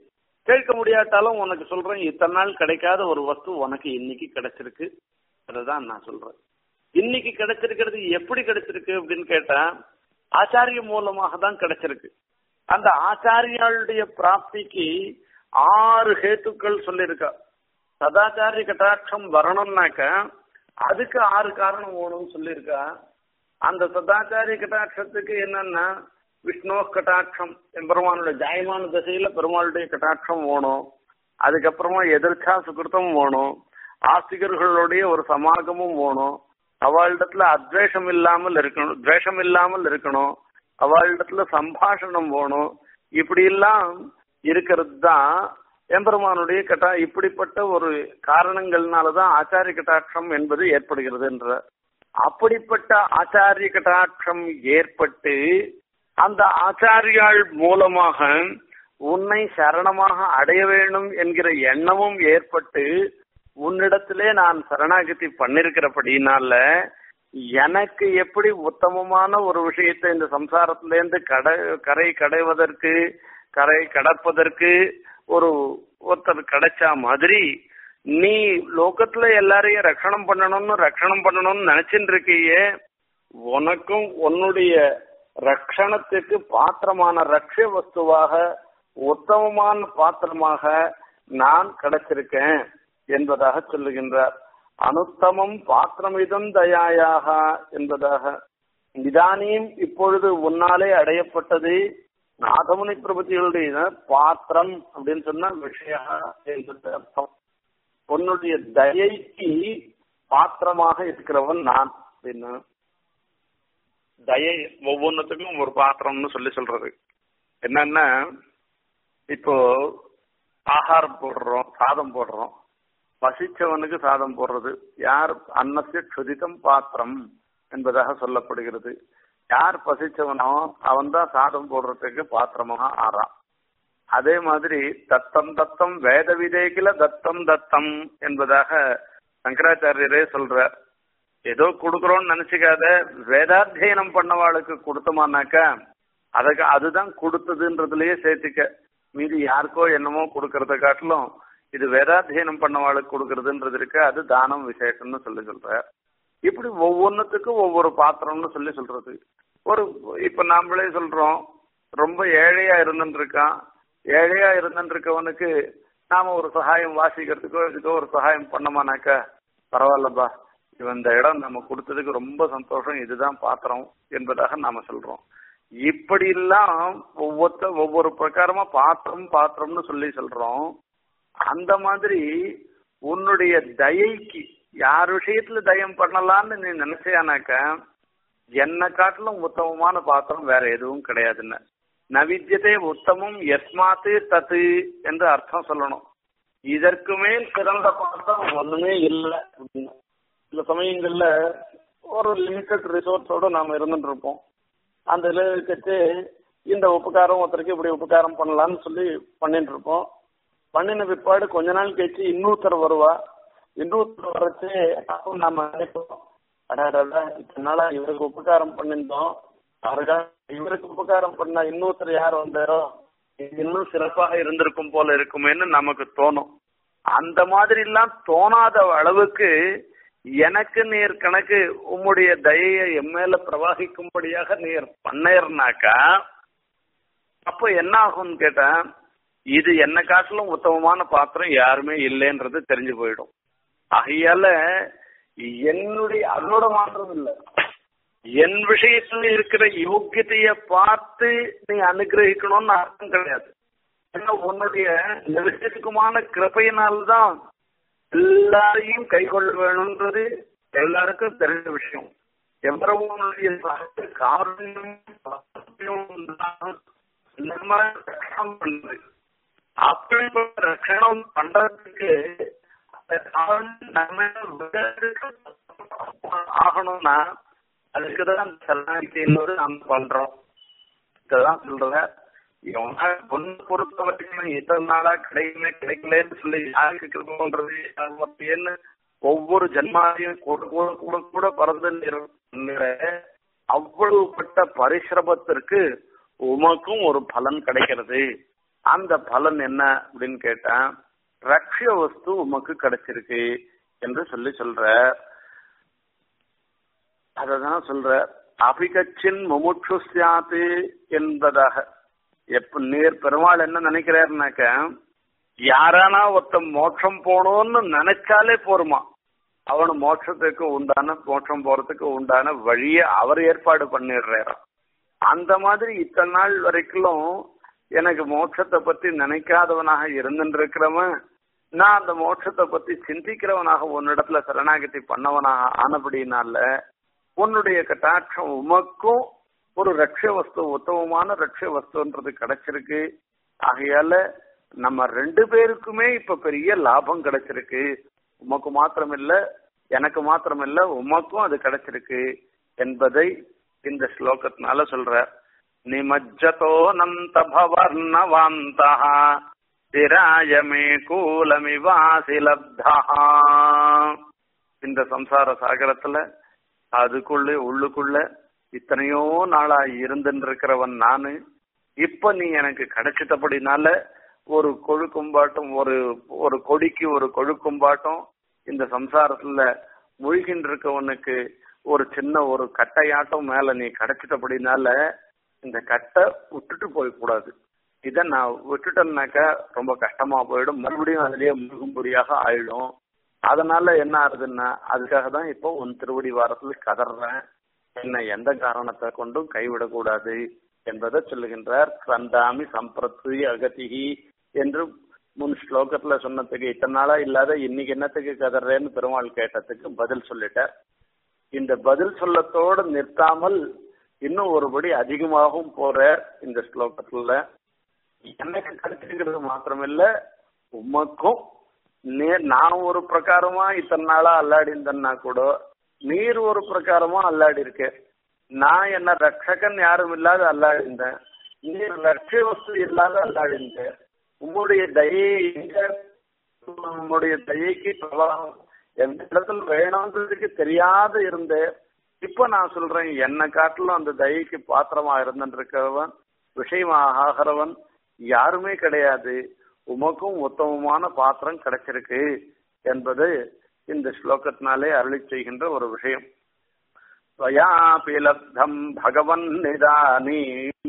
கேட்க முடியாட்டாலும் உனக்கு சொல்றேன் இத்தனை நாள் கிடைக்காத ஒரு வஸ்து உனக்கு இன்னைக்கு கிடைச்சிருக்கு அதுதான் நான் சொல்றேன் இன்னைக்கு கிடைச்சிருக்கிறது எப்படி கிடைச்சிருக்கு அப்படின்னு கேட்டா ஆச்சாரிய மூலமாக தான் கிடைச்சிருக்கு அந்த ஆச்சாரியாளுடைய பிராப்திக்கு ஆறு ஹேத்துக்கள் சொல்லியிருக்கா சதாச்சாரிய கட்டாட்சம் வரணும்னாக்க அதுக்கு ஆறு காரணம் வேணும்னு சொல்லியிருக்கா அந்த சதாச்சாரிய கட்டாட்சத்துக்கு என்னன்னா விஷ்ணு கட்டாட்சம் பெருமானுடைய ஜாயமான திசையில பெருமாளுடைய கட்டாட்சம் வேணும் அதுக்கப்புறமா எதிர்ச்சா சுகிருத்தம் வேணும் ஆஸ்திகர்களுடைய ஒரு சமாகமும் வேணும் அவளிடத்துல அத்வேஷம் இல்லாமல் இருக்கணும் துவேஷம் இல்லாமல் இருக்கணும் அவளிடத்துல சம்பாஷணம் வேணும் இப்படி எல்லாம் இருக்கிறது தான் எம்பெருமானுடைய கட்டா இப்படிப்பட்ட ஒரு காரணங்கள்னாலதான் ஆச்சாரிய கட்டாட்சம் என்பது ஏற்படுகிறது என்ற அப்படிப்பட்ட ஆச்சாரிய கட்டாட்சம் ஏற்பட்டு அந்த ஆச்சாரியாள் மூலமாக உன்னை சரணமாக அடைய வேண்டும் என்கிற எண்ணமும் ஏற்பட்டு உன்னிடத்திலே நான் சரணாகதி பண்ணிருக்கிறபடினால எனக்கு எப்படி உத்தமமான ஒரு விஷயத்தை இந்த சம்சாரத்திலேருந்து கடை கரை கடைவதற்கு கரை கடப்பதற்கு ஒரு ஒருத்தர் கிடைச்சா மாதிரி நீ லோகத்துல எல்லாரையும் ரட்சணம் பண்ணணும்னு ரட்சணம் பண்ணணும்னு நினைச்சுட்டு இருக்கியே உனக்கும் உன்னுடைய ரட்சணத்துக்கு பாத்திரமான ரட்ச வஸ்துவாக உத்தமமான பாத்திரமாக நான் கிடைச்சிருக்கேன் என்பதாக சொல்லுகின்றார் அனுத்தமம் பாத்திரமிதம் தயாயாக என்பதாக இதானியும் இப்பொழுது உன்னாலே அடையப்பட்டது நாதமுனி பிரபதிகளுடைய பாத்திரம் அப்படின்னு சொன்னா விஷயா என்பது அர்த்தம் உன்னுடைய தயைக்கு பாத்திரமாக இருக்கிறவன் நான் அப்படின்னு தயை ஒவ்வொன்றுத்துக்கும் ஒரு பாத்திரம்னு சொல்லி சொல்றது என்னன்னா இப்போ ஆகாரம் போடுறோம் சாதம் போடுறோம் பசிச்சவனுக்கு சாதம் போடுறது யார் அன்னசிய சுதிதம் பாத்திரம் என்பதாக சொல்லப்படுகிறது யார் பசிச்சவனோ அவன் தான் சாதம் போடுறதுக்கு பாத்திரமாக ஆறான் அதே மாதிரி தத்தம் தத்தம் வேத விதேகில தத்தம் தத்தம் என்பதாக சங்கராச்சாரியரே சொல்றார் ஏதோ கொடுக்குறோம்னு நினைச்சுக்காத வேதாத்தியனம் பண்ணவாளுக்கு கொடுத்தோமானாக்கா அதுக்கு அதுதான் கொடுத்ததுன்றதுலயே சேர்த்துக்க மீதி யாருக்கோ என்னமோ கொடுக்கறத காட்டிலும் இது வேதாத்தியனம் பண்ணவாளுக்கு கொடுக்கறதுன்றது இருக்கு அது தானம் விசேஷம்னு சொல்லி சொல்ற இப்படி ஒவ்வொன்றுத்துக்கும் ஒவ்வொரு பாத்திரம்னு சொல்லி சொல்றது ஒரு இப்ப நாமளே சொல்றோம் ரொம்ப ஏழையா இருந்துட்டு இருக்கான் ஏழையா இருந்துட்டு இருக்கவனுக்கு நாம ஒரு சகாயம் வாசிக்கிறதுக்கோ இதுக்கோ ஒரு சகாயம் பண்ணோமானாக்கா பரவாயில்லப்பா இவன் இந்த இடம் நம்ம கொடுத்ததுக்கு ரொம்ப சந்தோஷம் இதுதான் பாத்திரம் என்பதாக நாம சொல்றோம் இப்படி எல்லாம் ஒவ்வொருத்த ஒவ்வொரு பிரகாரமா பாத்திரம் பாத்திரம்னு சொல்லி சொல்றோம் அந்த மாதிரி உன்னுடைய தயைக்கு யார் விஷயத்துல தயம் பண்ணலாம்னு நீ நினைச்சியானாக்க என்ன காட்டிலும் உத்தமமான பாத்திரம் வேற எதுவும் கிடையாதுன்னு நவித்தியதே உத்தமம் எஸ்மாத்து தத்து என்று அர்த்தம் சொல்லணும் இதற்கு மேல் சிறந்த பாத்திரம் ஒண்ணுமே இல்லை அப்படின்னு சில சமயங்கள்ல ஒரு லிமிட்டட் ரிசோர்ஸோட நாம இருந்துட்டு இருப்போம் அந்த இருக்கச்சு இந்த உபகாரம் ஒருத்தருக்கு இப்படி உபகாரம் பண்ணலாம்னு சொல்லி பண்ணிட்டு இருப்போம் பண்ணின பிற்பாடு கொஞ்ச நாள் கழிச்சு இன்னொருத்தர் வருவா இன்னொருத்தர் வரச்சு அப்போ நாம நினைப்போம் அடாடா இத்தனால இவருக்கு உபகாரம் பண்ணியிருந்தோம் அவருக்காக இவருக்கு உபகாரம் பண்ண இன்னொருத்தர் யார் வந்தாரோ இன்னும் சிறப்பாக இருந்திருக்கும் போல இருக்குமேன்னு நமக்கு தோணும் அந்த மாதிரி எல்லாம் தோணாத அளவுக்கு எனக்கு நீர் கணக்கு உம்முடைய தயையை என் மேல பிரவாகிக்கும்படியாக நீர் பண்ணேர்னாக்கா அப்போ என்ன ஆகும்னு கேட்டா இது என்ன காட்டிலும் உத்தமமான பாத்திரம் யாருமே இல்லைன்றது தெரிஞ்சு போயிடும் ஆகையால என்னுடைய அதோட மாற்றம் இல்லை என் விஷயத்துல இருக்கிற யோக்கியத்தைய பார்த்து நீ அனுகிரகிக்கணும்னு அர்த்தம் கிடையாது ஏன்னா உன்னுடைய நிறுத்தத்துக்குமான கிருப்பையினால்தான் எல்லாரையும் கை கொள்ள வேணும்ன்றது எல்லாருக்கும் தெரிஞ்ச விஷயம் எவ்வளவுடைய காரணம் பண்ணுது அப்படிப்பட்ட ரட்சணம் பண்றதுக்கு நம்ம ஆகணும்னா அதுக்குதான் சரணாகித்தின்னு நம்ம பண்றோம் இதுதான் சொல்ற பொண்ணு பொறுத்த வரைக்கும் இத்தனை நாளா கிடைக்கல கிடைக்கலன்னு சொல்லி யாருக்கு கிடைக்கணுன்றது என்ன ஒவ்வொரு ஜன்மாவையும் கூட கூட கூட கூட பறந்து அவ்வளவுப்பட்ட பரிசிரமத்திற்கு உமக்கும் ஒரு பலன் கிடைக்கிறது அந்த பலன் என்ன அப்படின்னு கேட்டா ரக்ஷ வஸ்து உமக்கு கிடைச்சிருக்கு என்று சொல்லி சொல்ற அததான் சொல்ற அபிகச்சின் முமுட்சு சியாத்து என்பதாக எப்ப நேர் பெருமாள் என்ன நினைக்கிறாருனாக்க யாரானா ஒருத்தன் மோட்சம் போகணும்னு நினைச்சாலே போருமா அவனு மோட்சத்துக்கு உண்டான மோட்சம் போறதுக்கு உண்டான வழியை அவர் ஏற்பாடு பண்ணிடுறாராம் அந்த மாதிரி இத்தனை நாள் வரைக்கும் எனக்கு மோட்சத்தை பத்தி நினைக்காதவனாக இருந்துட்டு இருக்கிறவன் நான் அந்த மோட்சத்தை பத்தி சிந்திக்கிறவனாக உன்னிடத்துல சரணாகதி பண்ணவனாக ஆனபடினால உன்னுடைய கட்டாட்சம் உமக்கும் ஒரு ரக்ஷ வஸ்து உத்தமமான ரக்ஷ வஸ்துன்றது கிடைச்சிருக்கு ஆகையால நம்ம ரெண்டு பேருக்குமே இப்ப பெரிய லாபம் கிடைச்சிருக்கு உமக்கு மாத்திரம் இல்ல எனக்கு மாத்திரம் இல்ல உமக்கும் அது கிடைச்சிருக்கு என்பதை இந்த ஸ்லோகத்தினால சொல்ற நிமஜ்ஜதோ நந்த பவர்ணவாந்தா திராயமே கூலமிவாசி லப்தா இந்த சம்சார சாகரத்துல அதுக்குள்ளே உள்ளுக்குள்ள இத்தனையோ நாளா இருந்துட்டு இருக்கிறவன் நானு இப்ப நீ எனக்கு கிடைச்சிட்டபடினால ஒரு கொழுக்கும்பாட்டம் ஒரு ஒரு கொடிக்கு ஒரு கொழுக்கும்பாட்டம் இந்த சம்சாரத்துல மூழ்கின்ற இருக்கவனுக்கு ஒரு சின்ன ஒரு கட்டையாட்டம் மேல நீ கிடைச்சிட்டபடினால இந்த கட்டை விட்டுட்டு போயிடக்கூடாது இதை நான் விட்டுட்டேன்னாக்கா ரொம்ப கஷ்டமா போயிடும் மறுபடியும் அதுலயே முழுகும்படியாக ஆயிடும் அதனால என்ன ஆகுதுன்னா அதுக்காக தான் இப்போ உன் திருவடி வாரத்துல கதறேன் என்னை எந்த காரணத்தை கொண்டும் கைவிடக்கூடாது என்பதை சொல்லுகின்றார் சந்தாமி சம்பிரத்து அகதிகி என்று முன் ஸ்லோகத்துல சொன்னதுக்கு இத்தனை நாளா இல்லாத இன்னைக்கு என்னத்துக்கு கதறேன்னு பெருமாள் கேட்டதுக்கு பதில் சொல்லிட்டார் இந்த பதில் சொல்லத்தோடு நிறுத்தாமல் இன்னும் ஒருபடி அதிகமாகவும் போற இந்த ஸ்லோகத்துல எனக்கு கிடைச்சிருக்கிறது மாத்திரமில்ல உமக்கும் நீர் நான் ஒரு பிரகாரமா இத்தனை நாளா அல்லாடி இருந்தேன்னா கூட நீர் ஒரு பிரகாரமா அல்லாடி இருக்க நான் என்ன ரட்சகன் யாரும் இல்லாத அல்லாடி இருந்தேன் நீர் லட்சிய வஸ்து இல்லாத அல்லாடி இருந்தேன் உங்களுடைய தயை எங்க உங்களுடைய தயைக்கு பிரபாவம் எந்த இடத்துல வேணும்ன்றதுக்கு தெரியாத இருந்தேன் இப்ப நான் சொல்றேன் என்ன காட்டிலும் அந்த தயைக்கு பாத்திரமா இருந்திருக்கிறவன் விஷயமாக ஆகிறவன் யாருமே கிடையாது உமக்கும் உத்தமமான பாத்திரம் கிடைச்சிருக்கு என்பது இந்த ஸ்லோகத்தினாலே அருளி செய்கின்ற ஒரு விஷயம் ஸ்வயாபி லப்தம் பகவன் நிதானி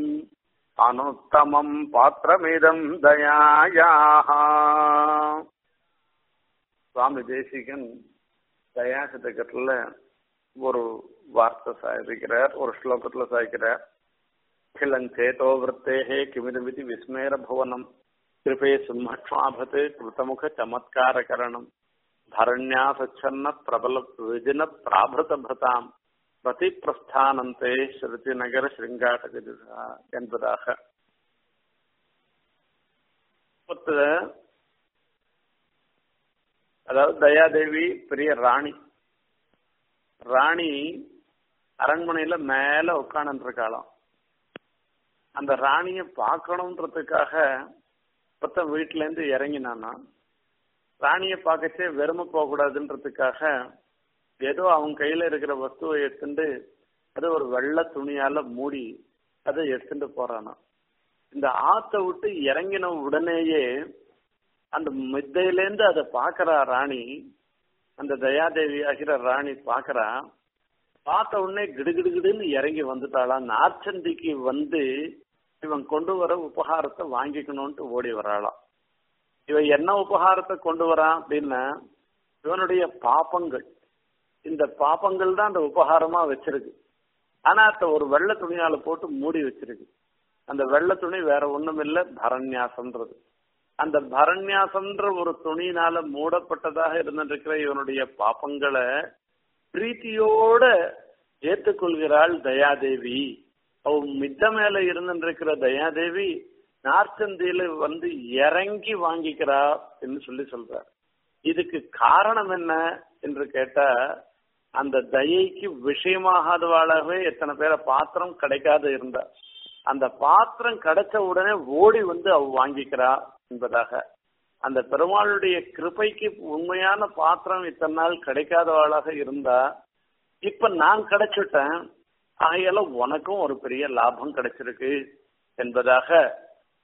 அனுத்தமம் பாத்திரமிதம் தயாயாக சுவாமி தேசிகன் தயாசதகத்துல ஒரு வார்த்தை சாதிக்கிறார் ஒரு ஸ்லோகத்துல சாதிக்கிறார் அகிலஞ்சேதோ விற்பேகே கிமிதமிதி விஸ்மேர புவனம் கிருபே சிம்மக்ஷ்மாபத் கிருத்தமுக சமத்காரகரணம் தரண்யாசச்சன்ன பிரபல விஜின பிராபிருத பிரதாம் பிரதி பிரஸ்தானந்தே ஸ்ருதி நகர ஸ்ருங்காட்டக என்பதாக அதாவது தயாதேவி பெரிய ராணி ராணி அரண்மனையில மேல உட்காந்து இருக்காளாம் அந்த ராணிய பார்க்கணுன்றதுக்காக ஒருத்தன் வீட்டுல இருந்து இறங்கினானா ராணிய பார்க்கச்சே வெறும போக கூடாதுன்றதுக்காக ஏதோ அவங்க கையில இருக்கிற வஸ்துவை எடுத்துட்டு அது ஒரு வெள்ளை துணியால மூடி அதை எடுத்துட்டு போறானா இந்த ஆத்த விட்டு இறங்கின உடனேயே அந்த மித்தையிலேருந்து அதை பாக்குறா ராணி அந்த தயாதேவி ஆகிற ராணி பாக்குறா பார்த்த உடனே கிடுகிடுகிடுன்னு இறங்கி வந்துட்டாளாம் நார்ச்சந்திக்கு வந்து இவன் கொண்டு வர உபகாரத்தை வாங்கிக்கணும்ட்டு ஓடி வராளாம் இவன் என்ன உபகாரத்தை கொண்டு வரான் அப்படின்னா இவனுடைய பாப்பங்கள் இந்த பாப்பங்கள் தான் அந்த உபகாரமா வச்சிருக்கு ஆனா அத ஒரு வெள்ளை துணியால போட்டு மூடி வச்சிருக்கு அந்த வெள்ளை துணி வேற ஒண்ணும் இல்ல பரண்யாசம்ன்றது அந்த பரண்யாசம்ன்ற ஒரு துணியினால மூடப்பட்டதாக இருந்திருக்கிற இவனுடைய பாப்பங்களை பிரீத்தியோட ஏற்றுக்கொள்கிறாள் தயாதேவி அவ மித்த மேல இருந்திருக்கிற தயாதேவி நார்ச்சந்தியில வந்து இறங்கி வாங்கிக்கிறா என்று சொல்லி சொல்றார் இதுக்கு காரணம் என்ன என்று கேட்டா அந்த தயைக்கு விஷயமாகாதவாளாகவே எத்தனை பேரை பாத்திரம் கிடைக்காத இருந்தா அந்த பாத்திரம் கிடைச்ச உடனே ஓடி வந்து அவ வாங்கிக்கிறா என்பதாக அந்த பெருமாளுடைய கிருபைக்கு உண்மையான பாத்திரம் இத்தனை நாள் கிடைக்காதவாளாக இருந்தா இப்ப நான் கிடைச்சிட்டேன் ஆகையால உனக்கும் ஒரு பெரிய லாபம் கிடைச்சிருக்கு என்பதாக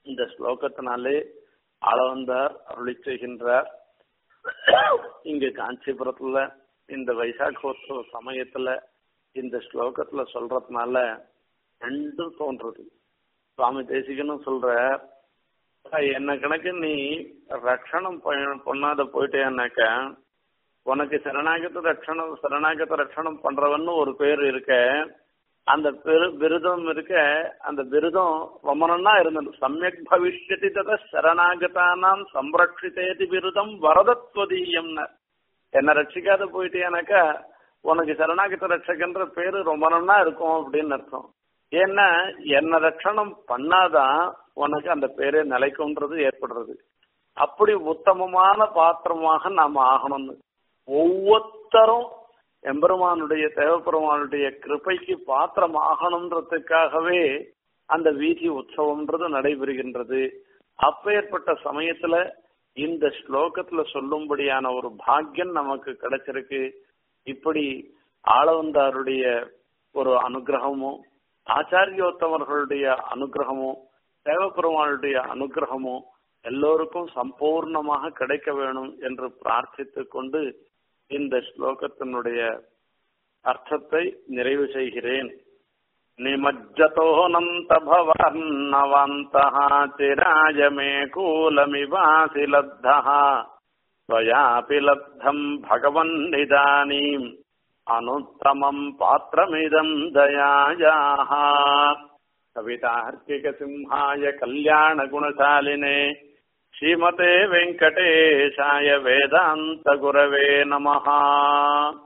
இந்த ஸ்லோகத்தினாலே ஆளவந்தார் அருளி செய்கின்றார் இங்க காஞ்சிபுரத்துல இந்த வைசாகோத்சவ சமயத்துல இந்த ஸ்லோகத்துல சொல்றதுனால ரெண்டும் தோன்றது சுவாமி தேசிகனும் சொல்ற என்ன கணக்கு நீ ரட்சணம் பண்ணாத போயிட்டேன்னாக்க உனக்கு சரணாகத ரட்சணம் சரணாகத ரட்சணம் பண்றவன்னு ஒரு பேர் இருக்க அந்த பெரு விருதம் இருக்க அந்த விருதம் ரொம்ப நன்னா இருந்தது சமயக் பவிஷ்யதி தத சரணாகதானாம் சம்ரட்சித்தேதி விருதம் வரதத்வதீயம் என்ன ரட்சிக்காத போயிட்டேனாக்கா உனக்கு சரணாகத ரட்சகன்ற பேரு ரொம்ப நன்னா இருக்கும் அப்படின்னு அர்த்தம் ஏன்னா என்ன ரட்சணம் பண்ணாதான் உனக்கு அந்த பேரே நிலைக்கும்ன்றது ஏற்படுறது அப்படி உத்தமமான பாத்திரமாக நாம ஆகணும்னு ஒவ்வொருத்தரும் எம்பெருமானுடைய தேவப்பெருமானுடைய கிருப்பைக்கு பாத்திரம் ஆகணுன்றதுக்காகவே அந்த வீதி உற்சவம்ன்றது நடைபெறுகின்றது அப்பேற்பட்ட சமயத்துல இந்த ஸ்லோகத்துல சொல்லும்படியான ஒரு பாக்கியம் நமக்கு கிடைச்சிருக்கு இப்படி ஆளவந்தாருடைய ஒரு அனுகிரகமும் ஆச்சாரியோத்தமர்களுடைய அனுகிரகமும் தேவப்பெருமானுடைய அனுகிரகமும் எல்லோருக்கும் சம்பூர்ணமாக கிடைக்க வேணும் என்று பிரார்த்தித்துக் கொண்டு இந்த ஸ்லோகத்தினுடைய அர்த்தத்தை நிறைவு செய்கிறேன் நிமஜ்ஜதோனந்த பவர்ணவந்தः चिराय मे कूलमिवासि लब्धः त्वयापि लब्धम् भगवन्निदानीम् अनुत्तमम् पात्रमिदम् दयायाः कवितार्किकसिंहाय कल्याणगुणशालिने श्रीमते वेङ्कटेशाय वेदान्तगुरवे नमः